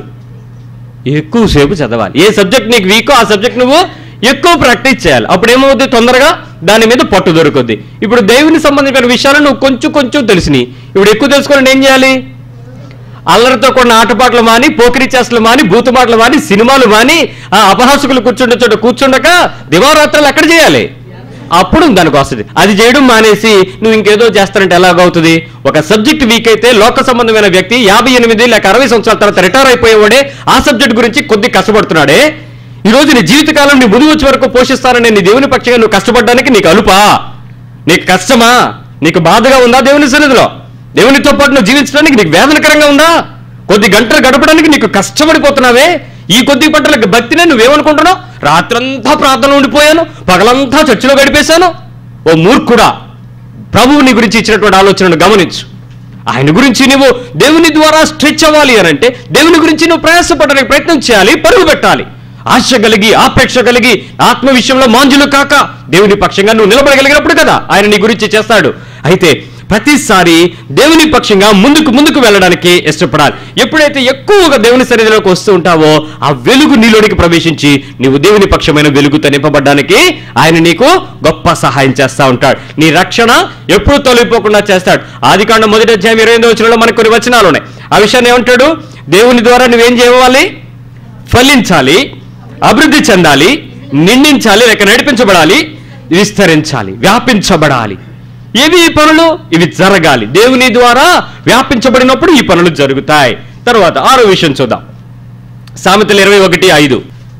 ఎక్కువసేపు చదవాలి ఏ సబ్జెక్ట్ నీకు వీకో ఆ సబ్జెక్ట్ నువ్వు ఎక్కువ ప్రాక్టీస్ చేయాలి అప్పుడు ఏమవుద్ది తొందరగా దాని మీద పట్టు దొరుకుద్ది ఇప్పుడు దేవుని సంబంధించిన విషయాలు నువ్వు కొంచెం కొంచెం తెలిసినాయి ఇప్పుడు ఎక్కువ తెలుసుకోవాలంటే ఏం చేయాలి అల్లరితో కొన్ని ఆటపాటలు మాని పోకిరి చేష్టలు మాని బూతుమాటలు మాని సినిమాలు మాని ఆ అపహాసకులు కూర్చుండే చోట కూర్చుండక దివారాత్రాలు ఎక్కడ చేయాలి అప్పుడు దానికి వస్తుంది అది చేయడం మానేసి నువ్వు ఇంకేదో చేస్తానంటే ఎలాగవుతుంది ఒక సబ్జెక్ట్ వీక్ అయితే లోక సంబంధమైన వ్యక్తి యాభై ఎనిమిది లేక అరవై సంవత్సరాల తర్వాత రిటైర్ అయిపోయేవాడే ఆ సబ్జెక్ట్ గురించి కొద్ది కష్టపడుతున్నాడే ఈ రోజు నీ జీవితకాలం నీ ముదుగు వచ్చే వరకు పోషిస్తానని నీ దేవుని పక్షంగా నువ్వు కష్టపడడానికి నీకు అలుపా నీకు కష్టమా నీకు బాధగా ఉందా దేవుని సన్నిధిలో దేవునితో పాటు నువ్వు జీవించడానికి నీకు వేదనకరంగా ఉందా కొద్ది గంటలు గడపడానికి నీకు కష్టపడిపోతున్నావే ఈ కొద్ది పట్టల భక్తినే నువ్వేమనుకుంటున్నావు రాత్రంతా ప్రార్థన ఉండిపోయాను పగలంతా చర్చిలో గడిపేశాను ఓ మూర్ఖుడా ప్రభువు నీ గురించి ఇచ్చినటువంటి ఆలోచనను గమనించు ఆయన గురించి నువ్వు దేవుని ద్వారా స్ట్రెచ్ అవ్వాలి అని అంటే దేవుని గురించి నువ్వు ప్రయాసపడడానికి ప్రయత్నం చేయాలి పరుగు పెట్టాలి ఆశ కలిగి ఆపేక్ష కలిగి ఆత్మ విషయంలో మాంజులు కాక దేవుని పక్షంగా నువ్వు నిలబడగలిగినప్పుడు కదా ఆయన నీ గురించి చేస్తాడు అయితే ప్రతిసారి దేవుని పక్షంగా ముందుకు ముందుకు వెళ్ళడానికి ఇష్టపడాలి ఎప్పుడైతే ఎక్కువగా దేవుని సన్నిధిలోకి వస్తూ ఉంటావో ఆ వెలుగు నీలోనికి ప్రవేశించి నీవు దేవుని పక్షమైన వెలుగుతో నింపబడ్డానికి ఆయన నీకు గొప్ప సహాయం చేస్తా ఉంటాడు నీ రక్షణ ఎప్పుడు తొలగిపోకుండా చేస్తాడు ఆది కాండం మొదటి అధ్యాయం ఇరవై ఎనిమిది వచనంలో మనకు కొన్ని వచనాలు ఉన్నాయి ఆ విషయాన్ని ఏమంటాడు దేవుని ద్వారా నువ్వేం చేయాలి ఫలించాలి అభివృద్ధి చెందాలి నిండించాలి లేక నడిపించబడాలి విస్తరించాలి వ్యాపించబడాలి ఏవి ఈ పనులు ఇవి జరగాలి దేవుని ద్వారా వ్యాపించబడినప్పుడు ఈ పనులు జరుగుతాయి తర్వాత ఆరో విషయం చూద్దాం సామెతలు ఇరవై ఒకటి ఐదు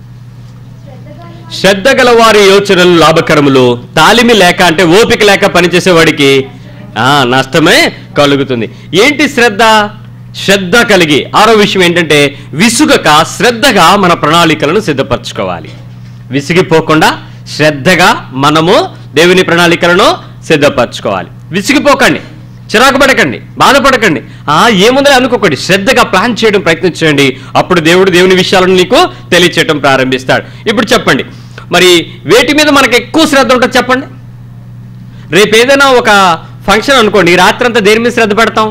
శ్రద్ధ గల వారి యోచనలు లాభకరములు తాలిమి లేక అంటే ఓపిక లేక పనిచేసేవాడికి ఆ నష్టమే కలుగుతుంది ఏంటి శ్రద్ధ శ్రద్ధ కలిగి ఆరో విషయం ఏంటంటే విసుగక శ్రద్ధగా మన ప్రణాళికలను సిద్ధపరచుకోవాలి విసిగిపోకుండా శ్రద్ధగా మనము దేవుని ప్రణాళికలను సిద్ధపరచుకోవాలి విసిగిపోకండి చిరాకు పడకండి బాధపడకండి ఆ ఏముందని అనుకోకండి శ్రద్ధగా ప్లాన్ చేయడం ప్రయత్నించండి అప్పుడు దేవుడు దేవుని విషయాలను నీకు తెలియచేయడం ప్రారంభిస్తాడు ఇప్పుడు చెప్పండి మరి వేటి మీద మనకు ఎక్కువ శ్రద్ధ ఉంటుంది చెప్పండి రేపు ఏదైనా ఒక ఫంక్షన్ అనుకోండి ఈ రాత్రంతా దేని మీద శ్రద్ధ పెడతాం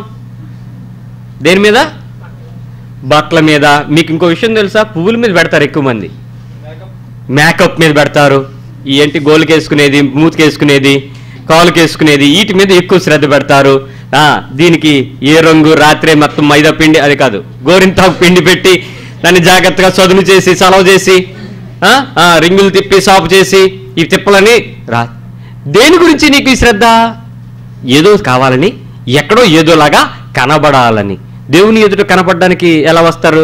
దేని మీద బట్టల మీద మీకు ఇంకో విషయం తెలుసా పువ్వుల మీద పెడతారు ఎక్కువ మంది మేకప్ మీద పెడతారు ఈ ఏంటి గోలుకి వేసుకునేది మూతికి వేసుకునేది కాలుకి వేసుకునేది వీటి మీద ఎక్కువ శ్రద్ధ పెడతారు ఆ, దీనికి ఏ రంగు రాత్రే మొత్తం మైదా పిండి అది కాదు గోరింతాకు పిండి పెట్టి దాన్ని జాగ్రత్తగా చదును చేసి సలవ చేసి ఆ, ఆ, రింగులు తిప్పి సాపు చేసి ఈ తిప్పలని రా దేని గురించి నీకు ఈ శ్రద్ధ ఏదో కావాలని ఎక్కడో ఏదోలాగా కనబడాలని దేవుని ఎదుట కనపడడానికి ఎలా వస్తారు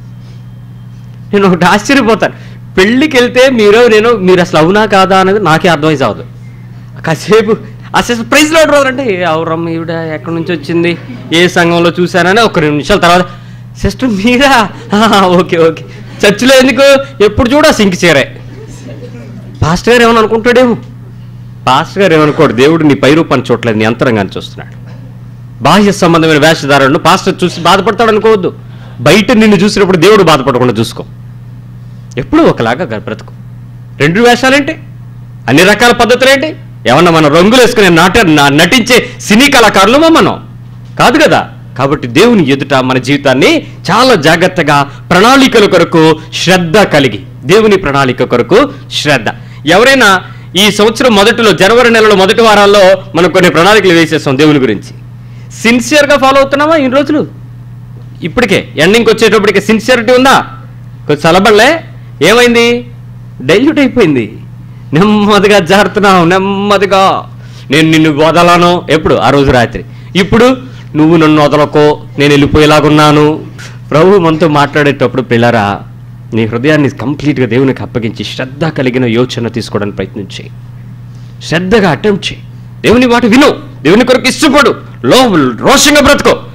నేను ఒకటి ఆశ్చర్యపోతాను పెళ్ళికి వెళ్తే మీరు నేను మీరు అసలు అవునా కాదా అనేది నాకే అర్థమై సావదు కాసేపు అసలు ప్రైజ్ లోడ్ రోజు అంటే ఎవరమ్మ ఈవిడ ఎక్కడి నుంచి వచ్చింది ఏ సంఘంలో చూశానని ఒక రెండు నిమిషాల తర్వాత సిస్టర్ మీరా "ఆ, ఓకే ఓకే చర్చిలో ఎందుకు ఎప్పుడు చూడ సింక్ చేరే పాస్టర్ గారు ఏమని అనుకుంటాడేమో పాస్టర్ గారు ఏమనుకోడు దేవుడు నీ పై రూపాన్ని చూడలేదు నీ అంతరంగాన్ని చూస్తున్నాడు బాహ్య సంబంధమైన వేషధారణను పాస్టర్ చూసి బాధపడతాడు అనుకోవద్దు బయట నిన్ను చూసినప్పుడు దేవుడు బాధపడకుండా చూసుకో ఎప్పుడూ ఒకలాగా గ- బ్రతుకు రెండు వేషాలేంటి అన్ని రకాల పద్ధతులేంటి ఏమన్నా మనం రంగులు వేసుకునే నాట నా- నటించే సినీ కళాకారులమా మనం కాదు కదా కాబట్టి దేవుని ఎదుట మన జీవితాన్ని చాలా జాగ్రత్తగా ప్రణాళికల కొరకు శ్రద్ధ కలిగి దేవుని ప్రణాళిక కొరకు శ్రద్ధ ఎవరైనా ఈ సంవత్సరం మొదటిలో జనవరి నెలలో మొదటి వారాల్లో మనం కొన్ని ప్రణాళికలు వేసేస్తాం దేవుని గురించి సిన్సియర్గా ఫాలో అవుతున్నామా ఇన్ని రోజులు ఇప్పటికే ఎండింగ్కి వచ్చేటప్పటికి సిన్సియరిటీ ఉందా కొంచెం చలబడలే ఏమైంది డైల్యూట్ అయిపోయింది నెమ్మదిగా జారుతున్నావు నెమ్మదిగా నేను నిన్ను వదలను ఎప్పుడు ఆ రోజు రాత్రి ఇప్పుడు నువ్వు నన్ను వదలకో నేను వెళ్ళిపోయేలాగున్నాను ప్రభు మనతో మాట్లాడేటప్పుడు పిల్లరా నీ హృదయాన్ని కంప్లీట్గా దేవునికి అప్పగించి శ్రద్ధ కలిగిన యోచన తీసుకోవడానికి ప్రయత్నించి శ్రద్ధగా అటెంప్ట్ చేయి దేవుని మాట విను దేవుని కొరకు ఇష్టపడు లో రోషంగా బ్రతుకో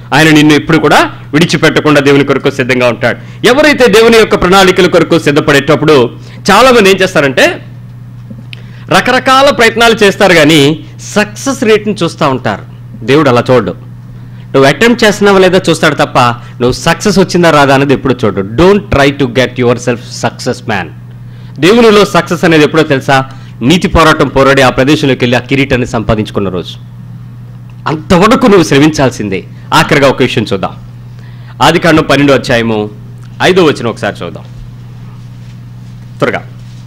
ఆయన నిన్ను ఎప్పుడు కూడా విడిచిపెట్టకుండా దేవుని కొరకు సిద్ధంగా ఉంటాడు ఎవరైతే దేవుని యొక్క ప్రణాళికల కొరకు సిద్ధపడేటప్పుడు చాలా మంది ఏం చేస్తారంటే రకరకాల ప్రయత్నాలు చేస్తారు కానీ సక్సెస్ రేట్ని చూస్తూ ఉంటారు దేవుడు అలా చూడు నువ్వు అటెంప్ట్ చేస్తున్నావా లేదా చూస్తాడు తప్ప నువ్వు సక్సెస్ వచ్చిందా రాదా అనేది ఎప్పుడు చూడు don't try to get yourself success man దేవునిలో సక్సెస్ అనేది ఎప్పుడో తెలుసా నీతి పోరాటం పోరాడి ఆ ప్రదేశంలోకి వెళ్ళి ఆ కిరీటాన్ని సంపాదించుకున్న రోజు అంతవరకు నువ్వు శ్రమించాల్సిందే ఆఖరిగా ఒక విషయం చూద్దాం ఆది కాండం పన్నెండో అధ్యాయము ఐదో వచ్చిన ఒకసారి చూద్దాం త్వరగా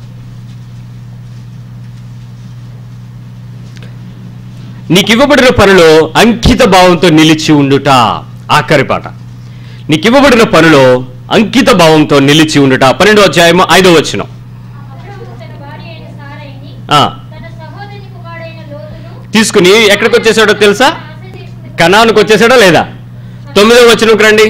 నీకు ఇవ్వబడిన పనిలో అంకిత భావంతో నిలిచి ఉండుట ఆఖరి పాట నీకు ఇవ్వబడిన పనిలో అంకిత భావంతో నిలిచి ఉండుట పన్నెండో అధ్యాయము ఐదో వచ్చిన అబ్రాము తన భార్య అయిన సారయిని తన సహోదరి కుమారుడైన లోతును తీసుకుని ఎక్కడికి వచ్చేసాడో తెలుసా ఆశీర్వదించిన కణానికి వచ్చేసాడా లేదా తొమ్మిదో వచ్చినకు రండి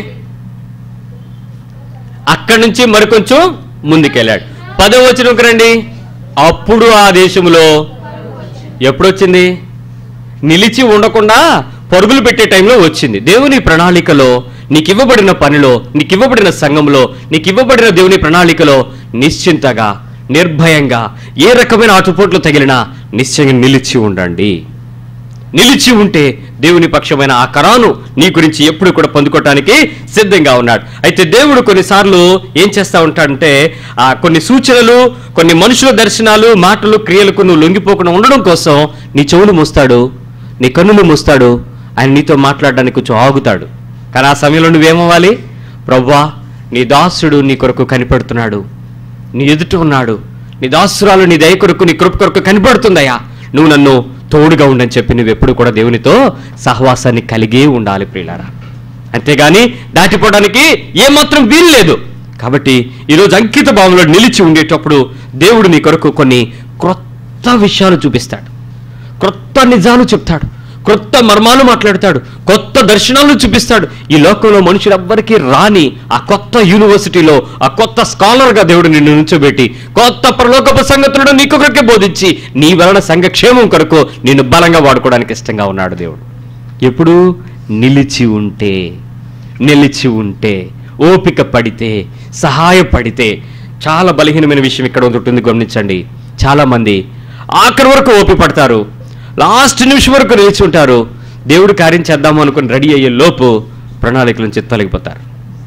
అక్కడి నుంచి మరికొంచెం ముందుకెళ్ళాడు పదో వచ్చినకు రండి అప్పుడు ఆ దేశంలో ఎప్పుడు వచ్చింది నిలిచి ఉండకుండా పరుగులు పెట్టే టైంలో వచ్చింది దేవుని ప్రణాళికలో నీకు ఇవ్వబడిన పనిలో నీకు ఇవ్వబడిన సంఘంలో నీకు ఇవ్వబడిన దేవుని ప్రణాళికలో నిశ్చింతగా నిర్భయంగా ఏ రకమైన ఆటుపోట్లు తగిలినా నిశ్చయంగా నిలిచి ఉండండి నిలిచి ఉంటే దేవుని పక్షమైన ఆ కరాను నీ గురించి ఎప్పుడు కూడా పొందుకోవటానికి సిద్ధంగా ఉన్నాడు అయితే దేవుడు కొన్నిసార్లు ఏం చేస్తా ఉంటాడంటే ఆ కొన్ని సూచనలు కొన్ని మనుషుల దర్శనాలు మాటలు క్రియలకు నువ్వు లొంగిపోకుండా ఉండడం కోసం నీ చెవులు మూస్తాడు నీ కన్నులు మూస్తాడు ఆయన నీతో మాట్లాడడానికి కొంచెం ఆగుతాడు కానీ ఆ సమయంలో నువ్వేమవ్వాలి ప్రవ్వా నీ దాసుడు నీ కొరకు కనిపెడుతున్నాడు నీ ఎదుట ఉన్నాడు నీ దాసురాలు నీ దయ కొరకు నీ కృప కొరకు కనబడుతుందయ్యా నువ్వు నన్ను తోడుగా ఉండని చెప్పి నువ్వు ఎప్పుడు కూడా దేవునితో సహవాసాన్ని కలిగే ఉండాలి ప్రియులారా అంతేగాని దాటిపోవడానికి ఏమాత్రం వీలు లేదు కాబట్టి ఈరోజు అంకిత భావంలో నిలిచి ఉండేటప్పుడు దేవుడు నీ కొరకు కొన్ని క్రొత్త విషయాలు చూపిస్తాడు క్రొత్త నిజాలు చెప్తాడు క్రొత్త మర్మాలు మాట్లాడతాడు కొత్త దర్శనాలు చూపిస్తాడు ఈ లోకంలో మనుషులు ఎవ్వరికీ రాని ఆ కొత్త యూనివర్సిటీలో ఆ కొత్త స్కాలర్గా దేవుడు నిన్ను నుంచోబెట్టి కొత్త ప్రలోకపు సంగతులను నీకు కొరకే బోధించి నీ వలన సంఘక్షేమం కొరకు నిన్ను బలంగా వాడుకోవడానికి ఇష్టంగా ఉన్నాడు దేవుడు ఎప్పుడు నిలిచి ఉంటే నిలిచి ఉంటే ఓపిక పడితే సహాయపడితే చాలా బలహీనమైన విషయం ఇక్కడ ఉంటుంది గమనించండి చాలామంది ఆఖరి వరకు ఓపిక పడతారు లాస్ట్ నిమిషం వరకు నిలిచి ఉంటారు దేవుడు కార్యం చేద్దాము అనుకుని రెడీ అయ్యే లోపు ప్రణాళికల నుంచి తొలగిపోతారు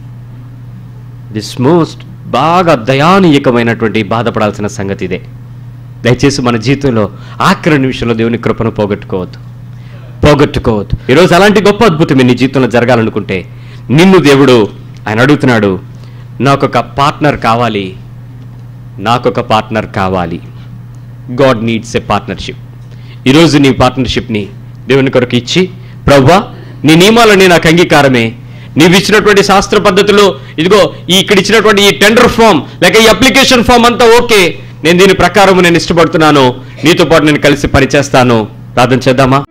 దిస్ మోస్ట్ బాగా దయానీయకమైనటువంటి బాధపడాల్సిన సంగతి ఇదే దయచేసి మన జీవితంలో ఆఖరి నిమిషంలో దేవుని కృపను పోగొట్టుకోవద్దు పోగొట్టుకోవద్దు ఈరోజు అలాంటి గొప్ప అద్భుతం నీ జీవితంలో జరగాలనుకుంటే నిన్ను దేవుడు ఆయన అడుగుతున్నాడు నాకొక పార్ట్నర్ కావాలి నాకొక పార్ట్నర్ కావాలి గాడ్ నీడ్స్ ఎ పార్ట్నర్షిప్ ఈరోజు నీ పార్ట్నర్షిప్ని దేవుని కొరకు ఇచ్చి ప్రవ్వా నీ నియమాలని నాకు అంగీకారమే నీవు ఇచ్చినటువంటి శాస్త్ర పద్ధతిలో ఇదిగో ఈ ఇక్కడ ఇచ్చినటువంటి ఈ టెండర్ ఫామ్ లేక ఈ అప్లికేషన్ ఫామ్ అంతా ఓకే నేను దీని ప్రకారం నేను ఇష్టపడుతున్నాను నీతో పాటు నేను కలిసి పనిచేస్తాను ప్రార్థన చేద్దామా